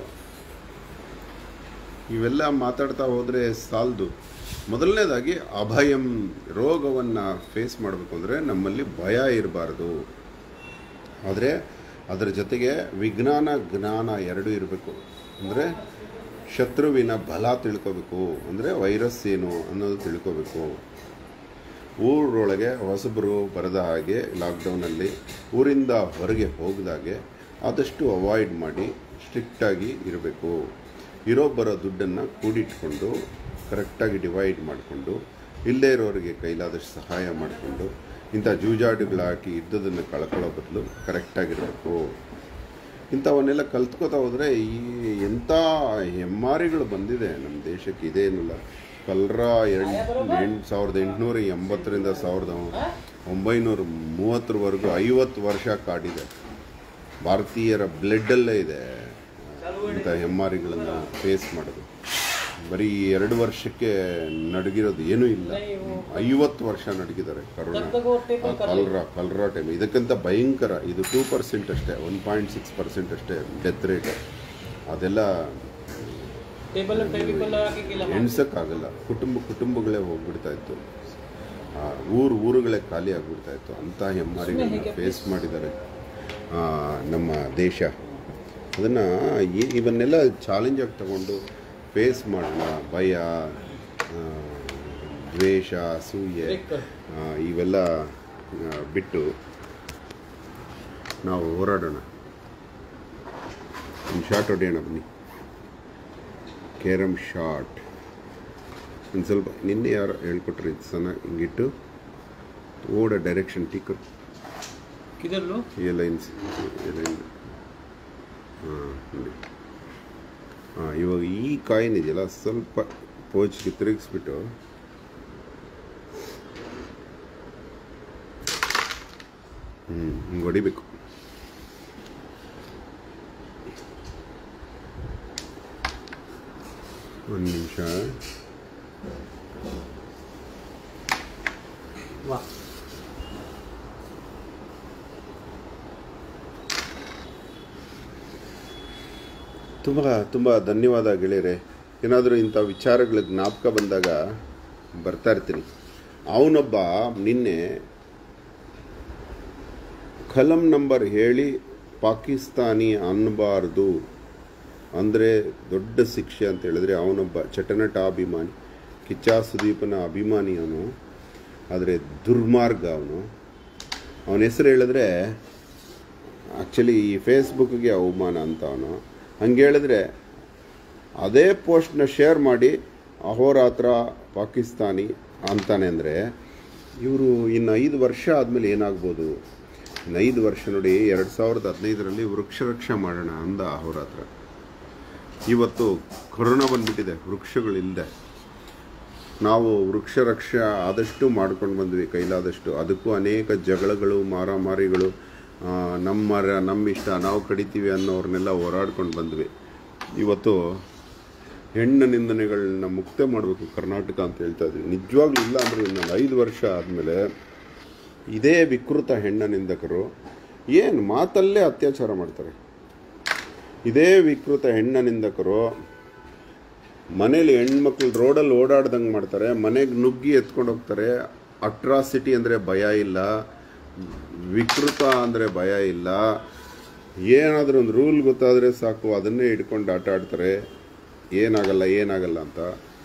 ಇವೆಲ್ಲ ಮಾತಾಡ್ತಾ ಹೋದರೆ ಸಾಲದು ಮೊದಲನೇದಾಗಿ ಅಭಯಂ ರೋಗವನ್ನು ಫೇಸ್ ಮಾಡಬೇಕು ಅಂದರೆ ನಮ್ಮಲ್ಲಿ ಭಯ ಇರಬಾರ್ದು ಆದರೆ ಅದರ ಜೊತೆಗೆ ವಿಜ್ಞಾನ ಜ್ಞಾನ ಎರಡೂ ಇರಬೇಕು ಅಂದರೆ ಶತ್ರುವಿನ ಬಲ ತಿಳ್ಕೋಬೇಕು ಅಂದರೆ ವೈರಸ್ ಏನು ಅನ್ನೋದು ತಿಳ್ಕೋಬೇಕು ಊರೊಳಗೆ ಹೊಸಬರು ಬರದ ಹಾಗೆ ಲಾಕ್ಡೌನಲ್ಲಿ ಊರಿಂದ ಹೊರಗೆ ಹೋಗದಾಗೆ ಆದಷ್ಟು ಅವಾಯ್ಡ್ ಮಾಡಿ ಸ್ಟ್ರಿಕ್ಟಾಗಿ ಇರಬೇಕು ಇರೋ ಬರೋ ದುಡ್ಡನ್ನು ಕೂಡಿಟ್ಕೊಂಡು ಕರೆಕ್ಟಾಗಿ ಡಿವೈಡ್ ಮಾಡಿಕೊಂಡು ಇಲ್ಲದೇ ಇರೋರಿಗೆ ಕೈಲಾದಷ್ಟು ಸಹಾಯ ಮಾಡಿಕೊಂಡು ಇಂಥ ಜೂಜಾಟಗಳಾಕಿ ಇದ್ದದನ್ನು ಕಳ್ಕೊಳ್ಳೋ ಬದಲು ಕರೆಕ್ಟಾಗಿರಬೇಕು ಇಂಥವನ್ನೆಲ್ಲ ಕಲ್ತ್ಕೋತಾ ಹೋದರೆ ಈ ಎಂಥ ಹೆಮ್ಮಾರಿಗಳು ಬಂದಿದೆ ನಮ್ಮ ದೇಶಕ್ಕೆ ಇದೇನಿಲ್ಲ ಕಲ್ರ ಎರಡು ಎಂಟು ಸಾವಿರದ ಎಂಟುನೂರ ಎಂಬತ್ತರಿಂದ ಸಾವಿರದ ಒಂಬೈನೂರ ಮೂವತ್ತರವರೆಗೂ ಐವತ್ತು ವರ್ಷ ಕಾಡಿದೆ ಭಾರತೀಯರ ಬ್ಲಡ್ಡಲ್ಲೇ ಇದೆ ಇಂಥ ಹೆಮ್ಮಾರಿಗಳನ್ನು ಫೇಸ್ ಮಾಡೋದು ಬರೀ ಎರಡು ವರ್ಷಕ್ಕೆ ನಡಗಿರೋದು ಏನೂ ಇಲ್ಲ ಐವತ್ತು ವರ್ಷ ನಡಗಿದ್ದಾರೆ ಕರೋನಾ तब तक वो टेबल कर ले ಕಲ್ರ ಕಲ್ರ ಟೈಮ್ ಇದಕ್ಕಿಂತ ಭಯಂಕರ ಇದು ಟೂ ಪರ್ಸೆಂಟ್ ಅಷ್ಟೇ ಒನ್ ಪಾಯಿಂಟ್ ಸಿಕ್ಸ್ ಪರ್ಸೆಂಟ್ ಅಷ್ಟೇ ಡೆತ್ ರೇಟ್ ಅದೆಲ್ಲ टेबल पे फेविकोल लगा के गिला मार ಎಣ್ಸಕ್ಕಾಗಲ್ಲ ಕುಟುಂಬ ಕುಟುಂಬಗಳೇ ಹೋಗ್ಬಿಡ್ತಾ ಇತ್ತು ಆ, ಊರು ಊರುಗಳೇ ಖಾಲಿ ಆಗ್ಬಿಡ್ತಾ ಇತ್ತು ಅಂಥ ಹೆಮ್ಮಾರಿಗಳನ್ನ ಫೇಸ್ ಮಾಡಿದ್ದಾರೆ ಆ, ನಮ್ಮ ದೇಶ ಅದನ್ನು ಇವನ್ನೆಲ್ಲ ಚಾಲೆಂಜ್ ಆಗಿ ತಗೊಂಡು ಫೇಸ್ ಮಾಡೋಣ ಭಯ ಆ, ದ್ವೇಷ ಅಸೂಯೆ ब्रेक कर ಆ, ಇವೆಲ್ಲ ಆ, ಬಿಟ್ಟು ನಾವು ಹೋರಾಡೋಣ ಒಂದು ಶಾರ್ಟ್ ಹೊಡೆಯೋಣ ಬನ್ನಿ ಕೇರಮ್ ಶಾರ್ಟ್ ಒಂದು ಸ್ವಲ್ಪ ನಿನ್ನೆ ಯಾರು ಹೇಳ್ಕೊಟ್ರಿ ಇದು ಸಣ್ಣ ಹಿಂಗಿಟ್ಟು ಓಡ ಡೈರೆಕ್ಷನ್ ಟಿಕ್ किधर लो ಈ ಲೈನ್ಸ್ ಈ ಲೈನ್ ಹಾಂ ಹಾಂ ಇವಾಗ ಈ ಕಾಯಿನ್ ಇದೆಯಲ್ಲ ಸ್ವಲ್ಪ ಪೋಚ್ಗೆ ತಿರುಗಿಸ್ಬಿಟ್ಟು ಹ್ಞೂ ಹಿಂಗೆ ಹೊಡಿಬೇಕು ಒಂದು ನಿಮಿಷ वाह ತುಂಬ ತುಂಬ ಧನ್ಯವಾದ ಗೆಳೆಯರೆ ಏನಾದರೂ ಇಂಥ ವಿಚಾರಗಳ ಜ್ಞಾಪಕ ಬಂದಾಗ ಬರ್ತಾ ಇರ್ತೀನಿ ಅವನೊಬ್ಬ ನಿನ್ನೆ ಕಲಂ ನಂಬರ್ ಹೇಳಿ ಪಾಕಿಸ್ತಾನಿ ಅನ್ನಬಾರ್ದು ಅಂದರೆ ದೊಡ್ಡ ಶಿಕ್ಷೆ ಅಂತ ಹೇಳಿದ್ರೆ ಅವನೊಬ್ಬ ಚಟನಟ ಅಭಿಮಾನಿ ಕಿಚ್ಚ ಸುದೀಪನ ಅಭಿಮಾನಿ ಅವನು ಆದರೆ ದುರ್ಮಾರ್ಗ ಅವನು ಅವನ ಹೆಸರು ಹೇಳಿದ್ರೆ ಆ್ಯಕ್ಚುಲಿ ಈ ಫೇಸ್ಬುಕ್ಗೆ ಅವಮಾನ ಅಂತ ಅವನು ಹಂಗೆ ಹೇಳಿದ್ರೆ ಅದೇ ಪೋಸ್ಟ್ನ ಶೇರ್ ಮಾಡಿ ಅಹೋರಾತ್ರ ಪಾಕಿಸ್ತಾನಿ ಅಂತಾನೆ ಅಂದರೆ ಇವರು ಇನ್ನು ಐದು ವರ್ಷ ಆದಮೇಲೆ ಏನಾಗ್ಬೋದು ಇನ್ನು ಐದು ವರ್ಷ ನೋಡಿ ಎರಡು ಸಾವಿರದ ಹದಿನೈದರಲ್ಲಿ ವೃಕ್ಷ ರಕ್ಷೆ ಮಾಡೋಣ ಅಂದ ಅಹೋರಾತ್ರ ಇವತ್ತು ಕೊರೋನಾ ಬಂದ್ಬಿಟ್ಟಿದೆ ವೃಕ್ಷಗಳಿಲ್ಲದೆ ನಾವು ವೃಕ್ಷ ರಕ್ಷೆ ಆದಷ್ಟು ಮಾಡ್ಕೊಂಡು ಬಂದ್ವಿ ಕೈಲಾದಷ್ಟು ಅದಕ್ಕೂ ಅನೇಕ ಜಗಳಗಳು ಮಾರಾಮಾರಿಗಳು ಆ, ನಮ್ಮ ಮರ ನಮ್ಮ ಇಷ್ಟ ನಾವು ಕಡಿತೀವಿ ಅನ್ನೋರ್ನೆಲ್ಲ ಹೋರಾಡ್ಕೊಂಡು ಬಂದ್ವಿ ಇವತ್ತು ಹೆಣ್ಣು ನಿಂದನೆಗಳನ್ನ ಮುಕ್ತ ಮಾಡಬೇಕು ಕರ್ನಾಟಕ ಅಂತ ಹೇಳ್ತಾ ಇದ್ವಿ ನಿಜವಾಗ್ಲೂ ಇಲ್ಲ ಅಂದರೆ ಇನ್ನೊಂದು ಐದು ವರ್ಷ ಆದಮೇಲೆ ಇದೇ ವಿಕೃತ ಹೆಣ್ಣ ನಿಂದಕರು ಏನು ಮಾತಲ್ಲೇ ಅತ್ಯಾಚಾರ ಮಾಡ್ತಾರೆ ಇದೇ ವಿಕೃತ ಹೆಣ್ಣ ನಿಂದಕರು ಮನೇಲಿ ಹೆಣ್ಮಕ್ಳು ರೋಡಲ್ಲಿ ಓಡಾಡ್ದಂಗೆ ಮಾಡ್ತಾರೆ ಮನೆಗೆ ನುಗ್ಗಿ ಎತ್ಕೊಂಡು ಹೋಗ್ತಾರೆ ಅಟ್ರಾಸಿಟಿ ಅಂದರೆ ಭಯ ಇಲ್ಲ ವಿಕೃತ ಅಂದರೆ ಭಯ ಇಲ್ಲ ಏನಾದರೂ ಒಂದು ರೂಲ್ ಗೊತ್ತಾದರೆ ಸಾಕು ಅದನ್ನೇ ಹಿಡ್ಕೊಂಡು ಆಟ ಆಡ್ತಾರೆ ಏನಾಗಲ್ಲ ಏನಾಗಲ್ಲ ಅಂತ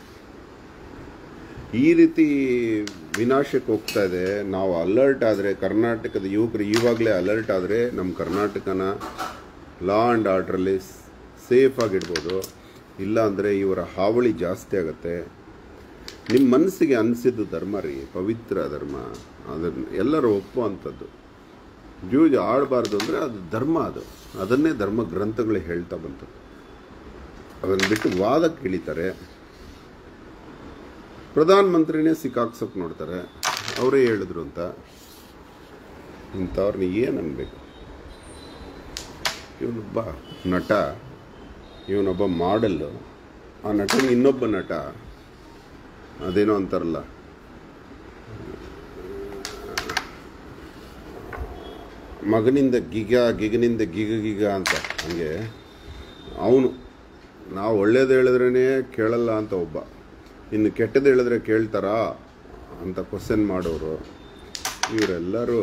ಈ ರೀತಿ ವಿನಾಶಕ್ಕೆ ಹೋಗ್ತಾ ಇದೆ ನಾವು ಅಲರ್ಟ್ ಆದರೆ ಕರ್ನಾಟಕದ ಯುವಕರು ಇವಾಗಲೇ ಅಲರ್ಟ್ ಆದರೆ ನಮ್ಮ ಕರ್ನಾಟಕನ ಲಾ ಆ್ಯಂಡ್ ಆರ್ಡ್ರಲ್ಲಿ ಸೇಫ್ ಆಗಿಡ್ಬೋದು ಇಲ್ಲ ಅಂದರೆ ಇವರ ಹಾವಳಿ ಜಾಸ್ತಿ ಆಗುತ್ತೆ ನಿಮ್ಮ ಮನಸ್ಸಿಗೆ ಅನಿಸಿದ್ದು ಧರ್ಮ ರೀ ಪವಿತ್ರ ಧರ್ಮ ಅದನ್ನು ಎಲ್ಲರೂ ಒಪ್ಪುವಂಥದ್ದು ಜೂಜ್ ಆಡಬಾರ್ದು ಅಂದರೆ ಅದು ಧರ್ಮ ಅದು ಅದನ್ನೇ ಧರ್ಮ ಗ್ರಂಥಗಳು ಹೇಳ್ತಾ ಬಂತು ಅದನ್ನು ಬಿಟ್ಟು ವಾದಕ್ಕೆ ಇಳಿತಾರೆ ಪ್ರಧಾನ ಮಂತ್ರಿನೇ ಸಿಕ್ಕಾಕ್ಸೋಕೆ ನೋಡ್ತಾರೆ ಅವರೇ ಹೇಳಿದ್ರು ಅಂತ ಇಂಥವ್ರನ್ನ ಏನು ಅನ್ಬೇಕು ಇವನೊಬ್ಬ ನಟ ಇವನೊಬ್ಬ ಮಾಡೆಲ್ಲು ಆ ನಟನ ಇನ್ನೊಬ್ಬ ನಟ ಅದೇನೋ ಅಂತಾರಲ್ಲ ಮಗನಿಂದ ಗಿಗ ಗಿಗನಿಂದ ಗಿಗ ಗಿಗ ಅಂತ ಹಂಗೆ ಅವನು ನಾವು ಒಳ್ಳೇದು ಹೇಳಿದ್ರೇ ಕೇಳಲ್ಲ ಅಂತ ಒಬ್ಬ ಇನ್ನು ಕೆಟ್ಟದ್ದು ಹೇಳಿದ್ರೆ ಕೇಳ್ತಾರಾ ಅಂತ ಕ್ವಶನ್ ಮಾಡೋರು ಇವರೆಲ್ಲರೂ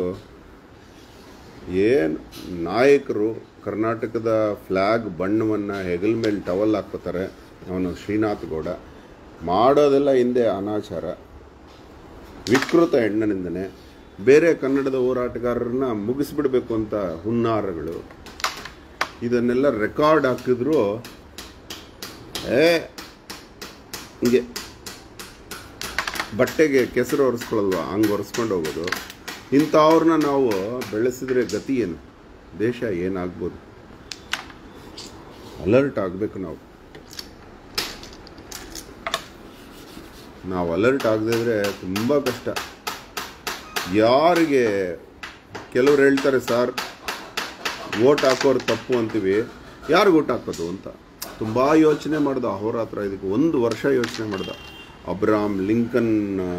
ಏನು ನಾಯಕರು ಕರ್ನಾಟಕದ ಫ್ಲ್ಯಾಗ್ ಬಣ್ಣವನ್ನು ಹೆಗಲ ಮೇಲೆ ಟವಲ್ ಹಾಕ್ಕೋತಾರೆ ಅವನು ಶ್ರೀನಾಥ್ ಗೌಡ ಮಾಡೋದೆಲ್ಲ ಹಿಂದೆ ಅನಾಚಾರ ವಿಕೃತ ಹೆಣ್ಣನಿಂದನೇ ಬೇರೆ ಕನ್ನಡದ ಹೋರಾಟಗಾರರನ್ನ ಮುಗಿಸ್ಬಿಡ್ಬೇಕು ಅಂತ ಹುನ್ನಾರಗಳು ಇದನ್ನೆಲ್ಲ ರೆಕಾರ್ಡ್ ಹಾಕಿದ್ರು ಏ ಹಿಂಗೆ ಬಟ್ಟೆಗೆ ಕೆಸರು ಒರೆಸ್ಕೊಳ್ಳಲ್ವಾ ಹಂಗೆ ಒರೆಸ್ಕೊಂಡು ಹೋಗೋದು ಇಂಥವ್ರನ್ನ ನಾವು ಬೆಳೆಸಿದ್ರೆ ಗತಿ ಏನು ದೇಶ ಏನಾಗ್ಬೋದು ಅಲರ್ಟ್ ಆಗಬೇಕು ನಾವು ನಾವು ಅಲರ್ಟ್ ಆಗದೇ ಇದ್ರೆ ತುಂಬ ಕಷ್ಟ ಯಾರಿಗೆ ಕೆಲವ್ರು ಹೇಳ್ತಾರೆ ಸರ್ ವೋಟ್ ಹಾಕೋರು ತಪ್ಪು ಅಂತೀವಿ ಯಾರಿಗೆ ವೋಟ್ ಹಾಕೋದು ಅಂತ ತುಂಬ ಯೋಚನೆ ಮಾಡ್ದ ಅಹೋರಾತ್ರ ಇದಕ್ಕೆ ಒಂದು ವರ್ಷ ಯೋಚನೆ ಮಾಡ್ದ ಅಬ್ರಾಮ್ ಲಿಂಕನ್ ಆ,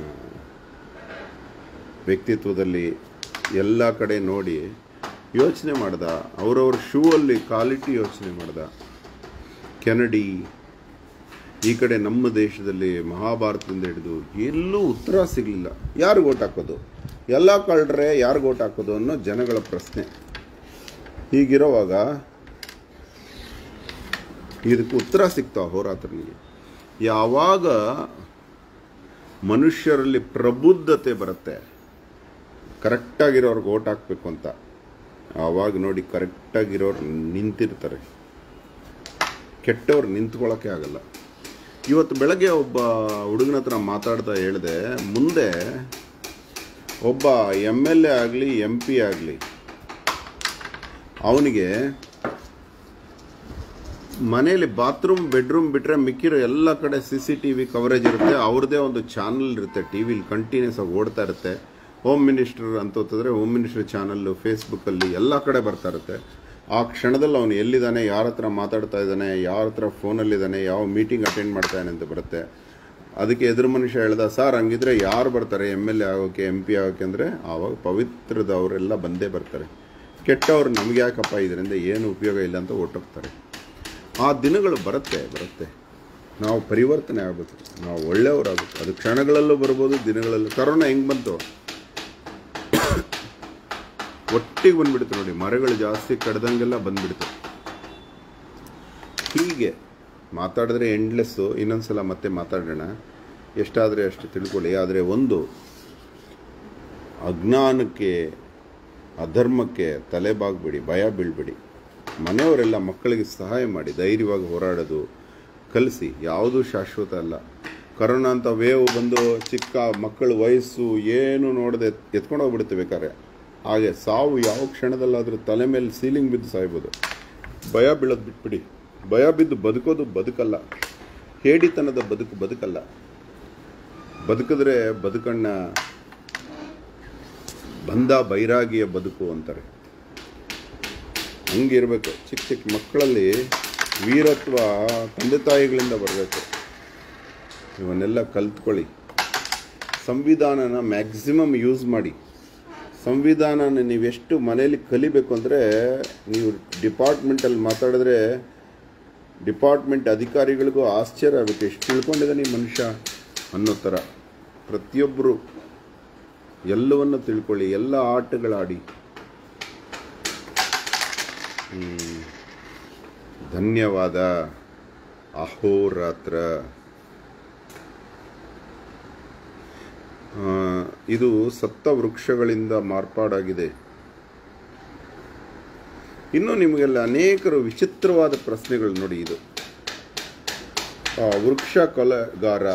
ವ್ಯಕ್ತಿತ್ವದಲ್ಲಿ ಎಲ್ಲ ಕಡೆ ನೋಡಿ ಯೋಚನೆ ಮಾಡ್ದ ಅವರವ್ರ ಶೂ ಅಲ್ಲಿ ಕ್ವಾಲಿಟಿ ಯೋಚನೆ ಮಾಡ್ದ ಕೆನಡಿ ಈ ಕಡೆ ನಮ್ಮ ದೇಶದಲ್ಲಿ ಮಹಾಭಾರತದಿಂದ ಹಿಡಿದು ಎಲ್ಲೂ ಉತ್ತರ ಸಿಗಲಿಲ್ಲ ಯಾರು ಓಟ್ ಹಾಕೋದು ಎಲ್ಲ ಕಳ್ರೆ ಯಾರು ಓಟ್ ಹಾಕೋದು ಅನ್ನೋ ಜನಗಳ ಪ್ರಶ್ನೆ ಹೀಗಿರೋವಾಗ ಇದಕ್ಕೆ ಉತ್ತರ ಸಿಗ್ತಾವ ಹೋರಾತ್ರನಿಗೆ ಯಾವಾಗ ಮನುಷ್ಯರಲ್ಲಿ ಪ್ರಬುದ್ಧತೆ ಬರುತ್ತೆ ಕರೆಕ್ಟಾಗಿರೋರ್ಗೆ ಓಟ್ ಹಾಕ್ಬೇಕು ಅಂತ ಆವಾಗ ನೋಡಿ ಕರೆಕ್ಟಾಗಿರೋರು ನಿಂತಿರ್ತಾರೆ ಕೆಟ್ಟವ್ರು ನಿಂತ್ಕೊಳ್ಳೋಕ್ಕೆ ಆಗಲ್ಲ ಇವತ್ತು ಬೆಳಗ್ಗೆ ಒಬ್ಬ ಹುಡುಗನ ಹತ್ರ ಮಾತಾಡ್ತಾ ಹೇಳಿದೆ ಮುಂದೆ ಒಬ್ಬ ಎಮ್ ಎಲ್ ಎ ಆಗಲಿ ಎಂ ಪಿ ಆಗಲಿ ಅವನಿಗೆ ಮನೇಲಿ ಬಾತ್ರೂಮ್ ಬೆಡ್ರೂಮ್ ಬಿಟ್ಟರೆ ಮಿಕ್ಕಿರೋ ಎಲ್ಲ ಕಡೆ C C T V coverage ಇರುತ್ತೆ ಅವ್ರದ್ದೇ ಒಂದು ಚಾನಲ್ ಇರುತ್ತೆ ಟಿ ವಿಲಿ ಕಂಟಿನ್ಯೂಸ್ ಆಗಿ ಓಡ್ತಾ ಇರುತ್ತೆ ಹೋಮ್ ಮಿನಿಸ್ಟರ್ ಅಂತ ಹೋದ್ರೆ ಹೋಮ್ ಮಿನಿಸ್ಟರ್ ಚಾನಲ್ಲು ಫೇಸ್ಬುಕ್ಕಲ್ಲಿ ಎಲ್ಲ ಕಡೆ ಬರ್ತಾ ಇರುತ್ತೆ ಆ ಕ್ಷಣದಲ್ಲಿ ಅವನು ಎಲ್ಲಿದ್ದಾನೆ ಯಾರ ಹತ್ರ ಮಾತಾಡ್ತಾ ಇದ್ದಾನೆ ಯಾರ ಹತ್ರ ಫೋನಲ್ಲಿದ್ದಾನೆ ಯಾವ ಮೀಟಿಂಗ್ ಅಟೆಂಡ್ ಮಾಡ್ತಾನೆ ಅಂತ ಬರುತ್ತೆ ಅದಕ್ಕೆ ಎದುರು ಮನುಷ್ಯ ಹೇಳ್ದ ಸರ್ ಹಂಗಿದ್ರೆ ಯಾರು ಬರ್ತಾರೆ ಎಮ್ ಎಲ್ ಎ ಆಗೋಕ್ಕೆ ಎಂ ಪಿ ಆಗೋಕ್ಕೆ ಅಂದರೆ ಆವಾಗ ಪವಿತ್ರದವರೆಲ್ಲ ಬಂದೇ ಬರ್ತಾರೆ ಕೆಟ್ಟವ್ರು ನಮ್ಗೆ ಯಾಕಪ್ಪ ಇದರಿಂದ ಏನು ಉಪಯೋಗ ಇಲ್ಲ ಅಂತ ಹೊಟ್ಟೋಗ್ತಾರೆ ಆ ದಿನಗಳು ಬರುತ್ತೆ ಬರುತ್ತೆ ನಾವು ಪರಿವರ್ತನೆ ಆಗಬೇಕು ನಾವು ಒಳ್ಳೆಯವರಾಗಬೇಕು ಅದು ಕ್ಷಣಗಳಲ್ಲೂ ಬರ್ಬೋದು ದಿನಗಳಲ್ಲೂ ಕರೋನಾ ಹೆಂಗೆ ಬಂತು ಒಟ್ಟಿಗೆ ಬಂದ್ಬಿಡ್ತು ನೋಡಿ ಮರಗಳು ಜಾಸ್ತಿ ಕಡ್ದಂಗೆಲ್ಲ ಬಂದ್ಬಿಡ್ತು ಹೀಗೆ ಮಾತಾಡಿದ್ರೆ ಎಂಡ್ಲೆಸ್ಸು ಇನ್ನೊಂದ್ಸಲ ಮತ್ತೆ ಮಾತಾಡೋಣ ಎಷ್ಟಾದರೆ ಅಷ್ಟು ತಿಳ್ಕೊಳ್ಳಿ ಆದರೆ ಒಂದು ಅಜ್ಞಾನಕ್ಕೆ ಅಧರ್ಮಕ್ಕೆ ತಲೆ ಬಾಗ್ಬೇಡಿ ಭಯ ಬೀಳ್ಬೇಡಿ ಮನೆಯವರೆಲ್ಲ ಮಕ್ಕಳಿಗೆ ಸಹಾಯ ಮಾಡಿ ಧೈರ್ಯವಾಗಿ ಹೋರಾಡೋದು ಕಲಿಸಿ ಯಾವುದೂ ಶಾಶ್ವತ ಅಲ್ಲ ಕರೋನಾ ಅಂತ ವೇವ್ ಬಂದು ಚಿಕ್ಕ ಮಕ್ಕಳ ವಯಸ್ಸು ಏನು ನೋಡದೆ ಎತ್ಕೊಂಡು ಹೋಗ್ಬಿಡುತ್ತೆ ಬೇಕಾದ್ರೆ ಹಾಗೆ ಸಾವು ಯಾವ ಕ್ಷಣದಲ್ಲಾದರೂ ತಲೆ ಮೇಲೆ ಸೀಲಿಂಗ್ ಬಿದ್ದು ಸಾಯ್ಬೋದು ಭಯ ಬೀಳೋದು ಬಿಟ್ಬಿಡಿ ಭಯ ಬಿದ್ದು ಬದುಕೋದು ಬದುಕಲ್ಲ ಹೇಡಿತನದ ಬದುಕು ಬದುಕಲ್ಲ ಬದುಕಿದ್ರೆ ಬದುಕಣ್ಣ ಬಂದ ಬೈರಾಗಿಯ ಬದುಕು ಅಂತಾರೆ ಹಂಗಿರ್ಬೇಕು ಚಿಕ್ಕ ಚಿಕ್ಕ ಮಕ್ಕಳಲ್ಲಿ ವೀರತ್ವ ತಂದೆ ತಾಯಿಗಳಿಂದ ಬರಬೇಕು ಇವನ್ನೆಲ್ಲ ಕಲ್ತ್ಕೊಳ್ಳಿ ಸಂವಿಧಾನನ ಮ್ಯಾಕ್ಸಿಮಮ್ ಯೂಸ್ ಮಾಡಿ ಸಂವಿಧಾನನ ನೀವೆಷ್ಟು ಮನೆಯಲ್ಲಿ ಕಲಿಬೇಕು ಅಂದರೆ ನೀವು ಡಿಪಾರ್ಟ್ಮೆಂಟಲ್ಲಿ ಮಾತಾಡಿದ್ರೆ ಡಿಪಾರ್ಟ್ಮೆಂಟ್ ಅಧಿಕಾರಿಗಳಿಗೂ ಆಶ್ಚರ್ಯ ಆಗಬೇಕು ಎಷ್ಟು ತಿಳ್ಕೊಂಡಿದ್ದಾನೆ ಈ ಮನುಷ್ಯ ಅನ್ನೋ ಥರ ಪ್ರತಿಯೊಬ್ಬರು ಎಲ್ಲವನ್ನು ತಿಳ್ಕೊಳ್ಳಿ ಎಲ್ಲ ಆಟಗಳಾಡಿ ಹ್ಮ್. ಧನ್ಯವಾದ ಅಹೋರಾತ್ರ ಆ, ಇದು ಸತ್ತ ವೃಕ್ಷಗಳಿಂದ ಮಾರ್ಪಾಡಾಗಿದೆ ಇನ್ನು ನಿಮಗೆಲ್ಲ ಅನೇಕರು ವಿಚಿತ್ರವಾದ ಪ್ರಶ್ನೆಗಳು ನೋಡಿ ಇದು ಆ, ವೃಕ್ಷ ಕೊಲೆಗಾರ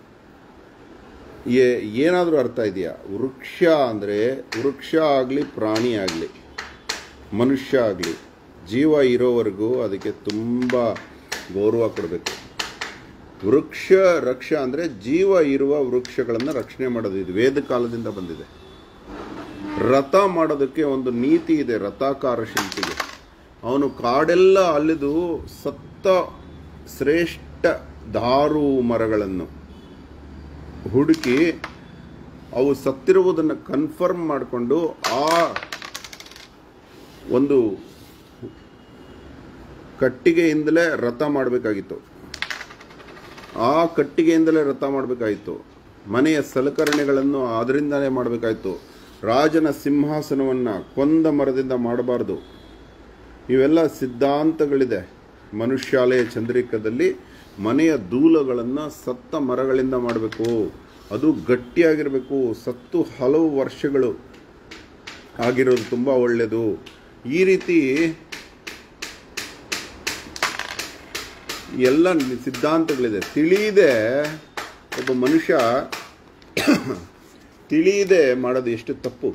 ಏ ಏನಾದರೂ ಅರ್ಥ ಇದೆಯಾ ವೃಕ್ಷ ಅಂದರೆ ವೃಕ್ಷ ಆಗಲಿ ಪ್ರಾಣಿ ಆಗಲಿ ಮನುಷ್ಯ ಆಗಲಿ ಜೀವ ಇರೋವರೆಗೂ ಅದಕ್ಕೆ ತುಂಬ ಗೌರವ ಕೊಡಬೇಕು ವೃಕ್ಷ ರಕ್ಷ ಅಂದರೆ ಜೀವ ಇರುವ ವೃಕ್ಷಗಳನ್ನು ರಕ್ಷಣೆ ಮಾಡೋದು ಇದು ವೇದ ಕಾಲದಿಂದ ಬಂದಿದೆ ರಥ ಮಾಡೋದಕ್ಕೆ ಒಂದು ನೀತಿ ಇದೆ ರಥಾಕಾರ ಶಿಲ್ಪಿಗೆ ಅವನು ಕಾಡೆಲ್ಲ ಅಲ್ಲಿದು ಸತ್ತ ಶ್ರೇಷ್ಠ ದಾರು ಮರಗಳನ್ನು ಹುಡುಕಿ ಅವು ಸತ್ತಿರುವುದನ್ನು ಕನ್ಫರ್ಮ್ ಮಾಡಿಕೊಂಡು ಆ ಒಂದು ಕಟ್ಟಿಗೆಯಿಂದಲೇ ರಥ ಮಾಡಬೇಕಾಗಿತ್ತು ಆ ಕಟ್ಟಿಗೆಯಿಂದಲೇ ರಥ ಮಾಡಬೇಕಾಯಿತು ಮನೆಯ ಸಲಕರಣೆಗಳನ್ನು ಅದರಿಂದಲೇ ಮಾಡಬೇಕಾಯಿತು ರಾಜನ ಸಿಂಹಾಸನವನ್ನು ಕೊಂದ ಮರದಿಂದ ಮಾಡಬಾರ್ದು ಇವೆಲ್ಲ ಸಿದ್ಧಾಂತಗಳಿದೆ ಮನುಷ್ಯಾಲಯ ಚಂದ್ರಿಕದಲ್ಲಿ ಮನೆಯ ದೂಲಗಳನ್ನು ಸತ್ತ ಮರಗಳಿಂದ ಮಾಡಬೇಕು ಅದು ಗಟ್ಟಿಯಾಗಿರಬೇಕು ಸತ್ತು ಹಲವು ವರ್ಷಗಳು ಆಗಿರೋದು ತುಂಬ ಒಳ್ಳೆಯದು ಈ ರೀತಿ ಎಲ್ಲ ಸಿದ್ಧಾಂತಗಳಿದೆ ತಿಳಿಯದೆ ಒಬ್ಬ ಮನುಷ್ಯ ತಿಳಿಯದೆ ಮಾಡೋದು ಎಷ್ಟು ತಪ್ಪು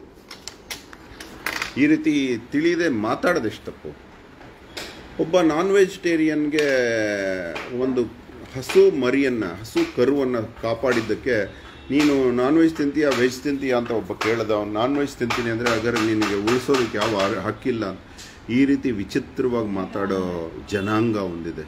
ಈ ರೀತಿ ತಿಳಿಯದೆ ಮಾತಾಡೋದು ಎಷ್ಟು ತಪ್ಪು ಒಬ್ಬ ನಾನ್ ವೆಜಿಟೇರಿಯನ್ಗೆ ಒಂದು ಹಸು ಮರಿಯನ್ನು ಹಸು ಕರುವನ್ನು ಕಾಪಾಡಿದ್ದಕ್ಕೆ ನೀನು ನಾನ್ ವೆಜ್ ತಿಂತೀಯ ವೆಜ್ ತಿಂತೀಯ ಅಂತ ಒಬ್ಬ ಕೇಳ್ದ ಅವ್ನು ನಾನ್ ವೆಜ್ ತಿಂತೀನಿ ಅಂದರೆ ಹಾಗಾದ್ರೆ ನಿನಗೆ ಉಳಿಸೋದಕ್ಕೆ ಯಾವ ಆ- ಹಕ್ಕಿಲ್ಲ ಈ ರೀತಿ ವಿಚಿತ್ರವಾಗಿ ಮಾತಾಡೋ ಜನಾಂಗ ಒಂದಿದೆ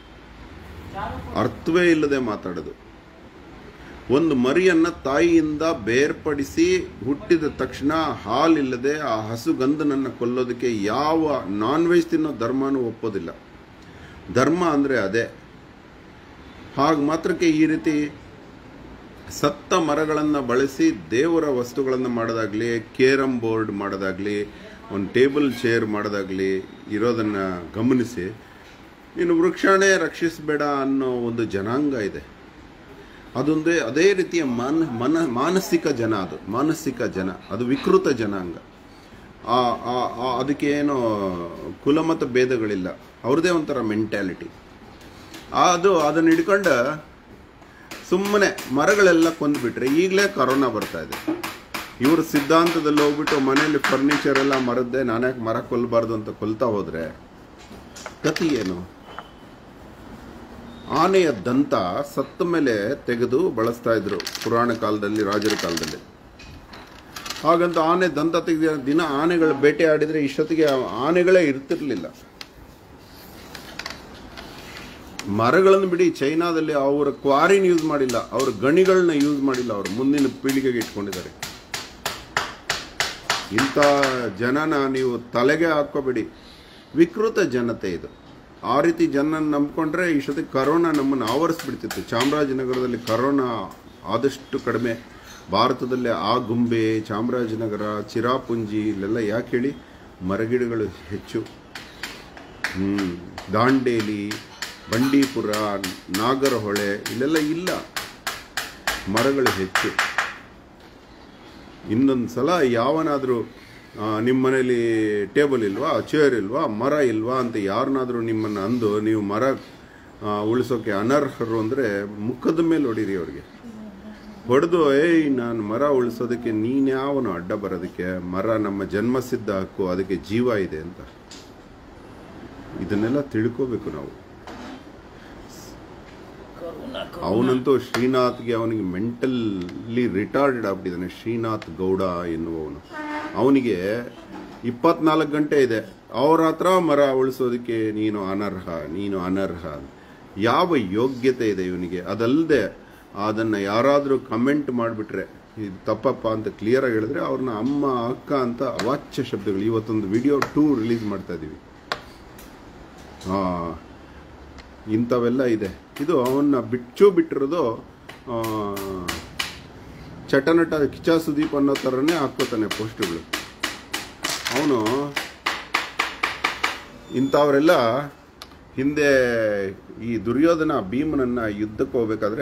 ಅರ್ಥವೇ ಇಲ್ಲದೆ ಮಾತಾಡೋದು ಒಂದು ಮರಿಯನ್ನ ತಾಯಿಯಿಂದ ಬೇರ್ಪಡಿಸಿ ಹುಟ್ಟಿದ ತಕ್ಷಣ ಹಾಲಿಲ್ಲದೆ ಆ ಹಸುಗಂಧನನ್ನು ಕೊಲ್ಲೋದಕ್ಕೆ ಯಾವ ನಾನ್ ವೆಜ್ ತಿನ್ನೋ ಧರ್ಮನೂ ಒಪ್ಪೋದಿಲ್ಲ ಧರ್ಮ ಅಂದರೆ ಅದೇ ಹಾಗೆ ಮಾತ್ರಕ್ಕೆ ಈ ರೀತಿ ಸತ್ತ ಮರಗಳನ್ನು ಬಳಸಿ ದೇವರ ವಸ್ತುಗಳನ್ನು ಮಾಡೋದಾಗಲಿ ಕೇರಮ್ ಬೋರ್ಡ್ ಮಾಡೋದಾಗಲಿ ಒಂದು ಟೇಬಲ್ ಚೇರ್ ಮಾಡೋದಾಗಲಿ ಇರೋದನ್ನು ಗಮನಿಸಿ ನೀನು ವೃಕ್ಷಾಣೆ ರಕ್ಷಿಸಬೇಡ ಅನ್ನೋ ಒಂದು ಜನಾಂಗ ಇದೆ ಅದೊಂದೇ ಅದೇ ರೀತಿಯ ಮಾನ ಮನ ಮಾನಸಿಕ ಜನ ಅದು ಮಾನಸಿಕ ಜನ ಅದು ವಿಕೃತ ಜನಾಂಗ ಆ ಆ- ಆ- ಅದಕ್ಕೆ ಏನೋ ಕುಲಮತ ಭೇದಗಳಿಲ್ಲ ಅವ್ರದ್ದೇ ಒಂಥರ ಮೆಂಟ್ಯಾಲಿಟಿ ಅದು ಅದನ್ನು ಹಿಡ್ಕೊಂಡು ಸುಮ್ಮನೆ ಮರಗಳೆಲ್ಲ ಕೊಂದ್ಬಿಟ್ರೆ ಈಗಲೇ ಕರೋನಾ ಬರ್ತಾ ಇದೆ ಇವರು ಸಿದ್ಧಾಂತದಲ್ಲಿ ಹೋಗ್ಬಿಟ್ಟು ಮನೆಯಲ್ಲಿ ಫರ್ನಿಚರ್ ಎಲ್ಲ ಮರದ್ದೇ ನಾನ್ಯಾಕೆ ಮರ ಕೊಲ್ಲಬಾರ್ದು ಅಂತ ಕೊಲ್ತಾ ಹೋದ್ರೆ ಗತಿ ಏನು ಆನೆಯ ದಂತ ಸತ್ತ ಮೇಲೆ ತೆಗೆದು ಬಳಸ್ತಾ ಇದ್ರು ಪುರಾಣ ಕಾಲದಲ್ಲಿ ರಾಜರ ಕಾಲದಲ್ಲಿ ಹಾಗಂತ ಆನೆ ದಂತ ತೆಗೆದ ದಿನ ಆನೆಗಳು ಬೇಟೆ ಆಡಿದ್ರೆ ಇಷ್ಟೊತ್ತಿಗೆ ಆ ಆನೆಗಳೇ ಇರ್ತಿರ್ಲಿಲ್ಲ ಮರಗಳನ್ನು ಬಿಡಿ ಚೈನಾದಲ್ಲಿ ಅವರ ಕ್ವಾರಿನ್ ಯೂಸ್ ಮಾಡಿಲ್ಲ ಅವರ ಗಣಿಗಳನ್ನ ಯೂಸ್ ಮಾಡಿಲ್ಲ ಅವರು ಮುಂದಿನ ಪೀಳಿಗೆಗೆ ಇಟ್ಕೊಂಡಿದ್ದಾರೆ ಇಂಥ ಜನನ ನೀವು ತಲೆಗೆ ಹಾಕೋಬೇಡಿ ವಿಕೃತ ಜನತೆ ಇದು ಆ ರೀತಿ ಜನ ನಂಬ್ಕೊಂಡ್ರೆ ಇಷ್ಟೊತ್ತಿಗೆ ಕರೋನಾ ನಮ್ಮನ್ನು ಆವರಿಸ್ಬಿಡ್ತಿತ್ತು ಚಾಮರಾಜನಗರದಲ್ಲಿ ಕರೋನಾ ಆದಷ್ಟು ಕಡಿಮೆ ಭಾರತದಲ್ಲಿ ಆ ಗುಂಬೆ ಚಾಮರಾಜನಗರ ಚಿರಾಪುಂಜಿ ಇಲ್ಲೆಲ್ಲ ಯಾಕೆ ಹೇಳಿ ಮರಗಿಡಗಳು ಹೆಚ್ಚು ಹ್ಮ್. ದಾಂಡೇಲಿ ಬಂಡೀಪುರ ನಾಗರಹೊಳೆ ಇಲ್ಲೆಲ್ಲ ಇಲ್ಲ ಮರಗಳು ಹೆಚ್ಚು ಇನ್ನೊಂದು ಸಲ ಯಾವನಾದರೂ ನಿಮ್ಮ ಮನೇಲಿ ಟೇಬಲ್ ಇಲ್ವಾ ಚೇರ್ ಇಲ್ವಾ ಮರ ಇಲ್ವಾ ಅಂತ ಯಾರನ್ನಾದರೂ ನಿಮ್ಮನ್ನು ಅಂದು ನೀವು ಮರ ಆ, ಉಳಿಸೋಕೆ ಅನರ್ಹರು ಅಂದರೆ ಮುಖದ ಮೇಲೆ ಹೊಡೀರಿ ಅವ್ರಿಗೆ ಹೊಡೆದು ಏಯ್ ನಾನು ಮರ ಉಳಿಸೋದಕ್ಕೆ ನೀನ್ಯಾವನು ಅಡ್ಡ ಬರೋದಕ್ಕೆ ಮರ ನಮ್ಮ ಜನ್ಮಸಿದ್ಧ ಹಕ್ಕು ಅದಕ್ಕೆ ಜೀವ ಇದೆ ಅಂತ ಇದನ್ನೆಲ್ಲ ತಿಳ್ಕೋಬೇಕು ನಾವು ಕರುಣಾ ಅವನಂತೂ ಶ್ರೀನಾಥ್ಗೆ ಅವನಿಗೆ ಮೆಂಟಲ್ಲಿ ರಿಟಾರ್ಡೆಡ್ ಆಗ್ಬಿಟ್ಟಿದ್ದಾನೆ ಶ್ರೀನಾಥ್ ಗೌಡ ಎನ್ನುವವನು ಅವನಿಗೆ ಇಪ್ಪತ್ನಾಲ್ಕು ಗಂಟೆ ಇದೆ ಅವ್ರ ಹತ್ರ ಮರ ಉಳಿಸೋದಕ್ಕೆ ನೀನು ಅನರ್ಹ ನೀನು ಅನರ್ಹ ಯಾವ ಯೋಗ್ಯತೆ ಇದೆ ಇವನಿಗೆ ಅದಲ್ಲದೆ ಅದನ್ನ ಯಾರಾದರೂ ಕಮೆಂಟ್ ಮಾಡಿಬಿಟ್ರೆ ಇದು ತಪ್ಪಪ್ಪ ಅಂತ ಕ್ಲಿಯರ್ ಆಗಿ ಹೇಳಿದ್ರೆ ಅವ್ರನ್ನ ಅಮ್ಮ ಅಕ್ಕ ಅಂತ ಅವಾಚ್ಯ ಶಬ್ದಗಳು ಇವತ್ತೊಂದು ವಿಡಿಯೋ ಟೂ ರಿಲೀಸ್ ಮಾಡ್ತಾ ಇದ್ದೀವಿ ಆ, ಇಂಥವೆಲ್ಲ ಇದೆ ಇದು ಅವನ್ನ ಬಿಚ್ಚು ಬಿಟ್ಟಿರೋದು ಆ, ಚಟನಟ ಕಿಚ ಸುದೀಪ್ ಅನ್ನೋ ಥರನೇ ಹಾಕ್ಕೋತಾನೆ ಪೋಸ್ಟ್ಗಳು ಅವನು ಇಂಥವರೆಲ್ಲ ಹಿಂದೆ ಈ ದುರ್ಯೋಧನ ಭೀಮನನ್ನ ಯುದ್ಧಕ್ಕೆ ಹೋಗ್ಬೇಕಾದ್ರೆ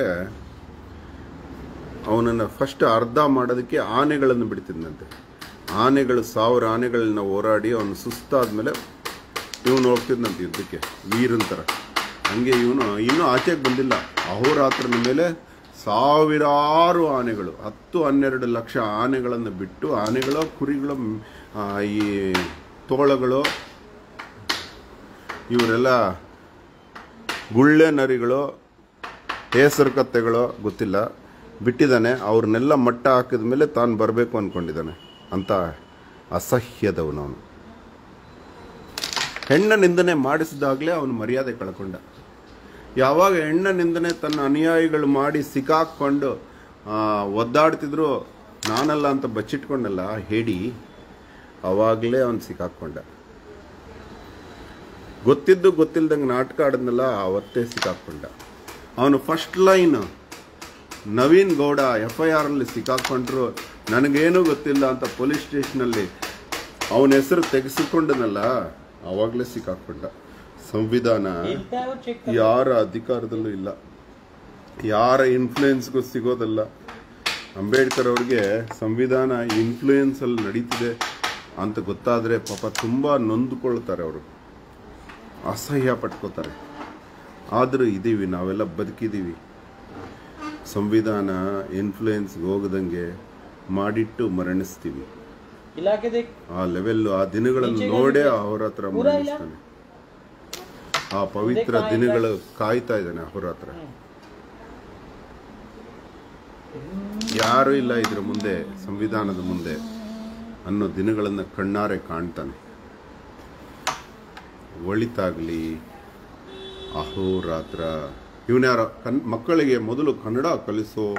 ಅವನನ್ನು ಫಸ್ಟ್ ಅರ್ಧ ಮಾಡೋದಕ್ಕೆ ಆನೆಗಳನ್ನು ಬಿಡ್ತಿದ್ದಂತೆ ಆನೆಗಳು ಸಾವಿರ ಆನೆಗಳನ್ನ ಹೋರಾಡಿ ಅವನು ಸುಸ್ತಾದ್ಮೇಲೆ ಇವನು ಹೋಗ್ತಿದ್ದಂತೆ ಯುದ್ಧಕ್ಕೆ ವೀರನ್ ಥರ ಹಂಗೆ ಇವನು ಇನ್ನೂ ಆಚೆಗೆ ಬಂದಿಲ್ಲ ಅಹೋರಾತ್ರನ ಮೇಲೆ ಸಾವಿರಾರು ಆನೆಗಳು ಹತ್ತು ಹನ್ನೆರಡು ಲಕ್ಷ ಆನೆಗಳನ್ನು ಬಿಟ್ಟು ಆನೆಗಳು ಕುರಿಗಳು ಮ್, ಆ, ಈ ತೋಳಗಳು ಇವರೆಲ್ಲ ಗುಳ್ಳೆ ನರಿಗಳು ಹೇಸರು ಕತ್ತೆಗಳು ಗೊತ್ತಿಲ್ಲ ಬಿಟ್ಟಿದ್ದಾನೆ ಅವ್ರನ್ನೆಲ್ಲ ಮಟ್ಟ ಹಾಕಿದ ಮೇಲೆ ತಾನು ಬರಬೇಕು ಅಂದ್ಕೊಂಡಿದ್ದಾನೆ ಅಂತ ಅಸಹ್ಯದವನು ಅವನು ಹೆಣ್ಣ ನಿಂದನೆ ಮಾಡಿಸಿದಾಗಲೇ ಅವನು ಮರ್ಯಾದೆ ಕಳ್ಕೊಂಡ ಯಾವಾಗ ಹೆಣ್ಣ ನಿಂದನೆ ತನ್ನ ಅನುಯಾಯಿಗಳು ಮಾಡಿ ಸಿಕ್ಕಾಕೊಂಡು ಆ, ಒದ್ದಾಡ್ತಿದ್ರು ನಾನಲ್ಲ ಅಂತ ಬಚ್ಚಿಟ್ಕೊಂಡಲ್ಲ ಹೇಳಿ ಅವಾಗಲೇ ಅವನು ಸಿಕ್ಕಾಕೊಂಡ ಗೊತ್ತಿದ್ದು ಗೊತ್ತಿಲ್ದಂಗೆ ನಾಟಕ ಆಡಿದ್ನಲ್ಲ ಅವತ್ತೇ ಸಿಕ್ಕಾಕೊಂಡ ಅವನು first line Naveen Gowda F I R ಅಲ್ಲಿ ಸಿಕ್ಕಾಕೊಂಡ್ರು ನನಗೇನೂ ಗೊತ್ತಿಲ್ಲ ಅಂತ ಪೊಲೀಸ್ ಸ್ಟೇಷನಲ್ಲಿ ಅವನ ಹೆಸರು ತೆಗೆಸಿಕೊಂಡನಲ್ಲ ಅವಾಗಲೇ ಸಿಕ್ಕಾಕೊಂಡ ಸಂವಿಧಾನ ಇಂಥವ್ರು ಚೆಕ್ ಯಾರ ಅಧಿಕಾರದಲ್ಲೂ ಇಲ್ಲ ಯಾರ ಇನ್ಫ್ಲೂಯೆನ್ಸ್ಗೂ ಸಿಗೋದಲ್ಲ ಅಂಬೇಡ್ಕರ್ ಅವ್ರಿಗೆ ಸಂವಿಧಾನ ಇನ್ಫ್ಲೂಯೆನ್ಸ್ ಅಲ್ಲಿ ನಡೀತಿದೆ ಅಂತ ಗೊತ್ತಾದ್ರೆ ಪಾಪ ತುಂಬಾ ನೊಂದುಕೊಳ್ತಾರೆ ಅವರು ಅಸಹ್ಯ ಪಟ್ಕೋತಾರೆ ಆದರೂ ಇದೀವಿ ನಾವೆಲ್ಲ ಬದುಕಿದ್ದೀವಿ ಸಂವಿಧಾನ ಇನ್ಫ್ಲೂಯೆನ್ಸ್ಗೆ ಹೋಗದಂಗೆ ಮಾಡಿಟ್ಟು ಮರಣಿಸ್ತೀವಿ ಇಲಾಖೆ ದೇಖ್ ಆ ಲೆವೆಲ್ ಆ ದಿನಗಳನ್ನು ನೋಡೇ ಅವ್ರ ಹತ್ರ ಮರಣಿಸ್ತಾನೆ ಆ ಪವಿತ್ರ ದಿನಗಳು ಕಾಯ್ತಾ ಇದ್ದಾನೆ ಅವ್ರ ಹತ್ರ ಯಾರು ಇಲ್ಲ ಇದ್ರ ಮುಂದೆ ಸಂವಿಧಾನದ ಮುಂದೆ ಅನ್ನೋ ದಿನಗಳನ್ನು ಕಣ್ಣಾರೆ ಕಾಣ್ತಾನೆ ಒಳಿತಾಗ್ಲಿ ಅಹೋರಾತ್ರ ಇವನ್ಯಾರ ಕನ್ ಮಕ್ಕಳಿಗೆ ಮೊದಲು ಕನ್ನಡ ಕಲಿಸೋ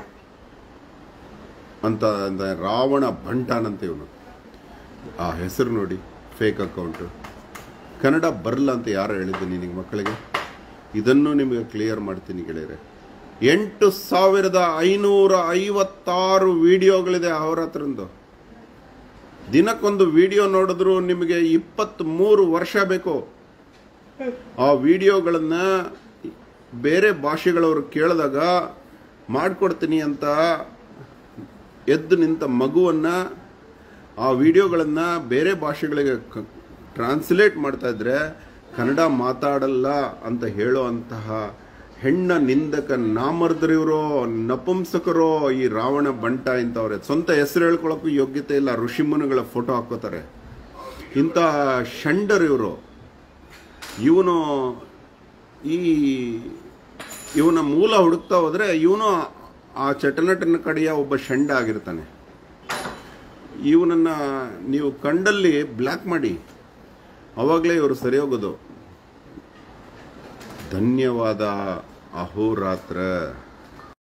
ಅಂತ ಅಂತ ರಾವಣ ಭಂಟಾನಂತೆ ಇವನು ಆ ಹೆಸರು ನೋಡಿ ಫೇಕ್ ಅಕೌಂಟು ಕನ್ನಡ ಬರಲ್ಲ ಅಂತ ಯಾರು ಹೇಳಿದ್ದು ನಿನಗೆ ಮಕ್ಕಳಿಗೆ ಇದನ್ನು ನಿಮಗೆ ಕ್ಲಿಯರ್ ಮಾಡ್ತೀನಿ ಗೆಳೆಯರೆ ಎಂಟು ಸಾವಿರದ ಐನೂರ ಐವತ್ತಾರು ವಿಡಿಯೋಗಳಿದೆ ಅವ್ರ ಹತ್ರಂದು ದಿನಕ್ಕೊಂದು ವಿಡಿಯೋ ನೋಡಿದ್ರು ನಿಮಗೆ ಇಪ್ಪತ್ತ್ ಮೂರು ವರ್ಷ ಬೇಕು ಆ ವಿಡಿಯೋಗಳನ್ನ ಬೇರೆ ಭಾಷೆಗಳವರು ಕೇಳಿದಾಗ ಮಾಡಿಕೊಡ್ತೀನಿ ಅಂತ ಎದ್ದು ನಿಂತ ಮಗುವನ್ನ ಆ ವಿಡಿಯೋಗಳನ್ನ ಬೇರೆ ಭಾಷೆಗಳಿಗೆ ಟ್ರಾನ್ಸ್ಲೇಟ್ ಮಾಡ್ತಾ ಇದ್ರೆ ಕನ್ನಡ ಮಾತಾಡಲ್ಲ ಅಂತ ಹೇಳೋ ಅಂತಹ ಹೆಣ್ಣ ನಿಂದಕ ನಾಮರ್ದರಿವರೋ ನಪುಂಸಕರೋ ಈ ರಾವಣ ಬಂಟ ಇಂಥವ್ರೆ ಸ್ವಂತ ಹೆಸರು ಹೇಳ್ಕೊಳಕ್ಕೂ ಯೋಗ್ಯತೆ ಇಲ್ಲ ಋಷಿಮುನಿಗಳ ಫೋಟೋ ಹಾಕೋತಾರೆ ಇಂಥ ಷಂಡರ್ ಇವರು ಇವನು ಈ ಇವನ ಮೂಲ ಹುಡುಕ್ತಾ ಹೋದ್ರೆ ಇವನು ಆ ಚಟನಟನ ಕಡೆಯ ಒಬ್ಬ ಷಂಡ ಆಗಿರ್ತಾನೆ ಇವನನ್ನ ನೀವು ಕಂಡಲ್ಲಿ ಬ್ಲ್ಯಾಕ್ ಮಾಡಿ ಅವಾಗಲೇ ಇವರು ಸರಿ ಹೋಗೋದು ಧನ್ಯವಾದ ಅಹೋರಾತ್ರ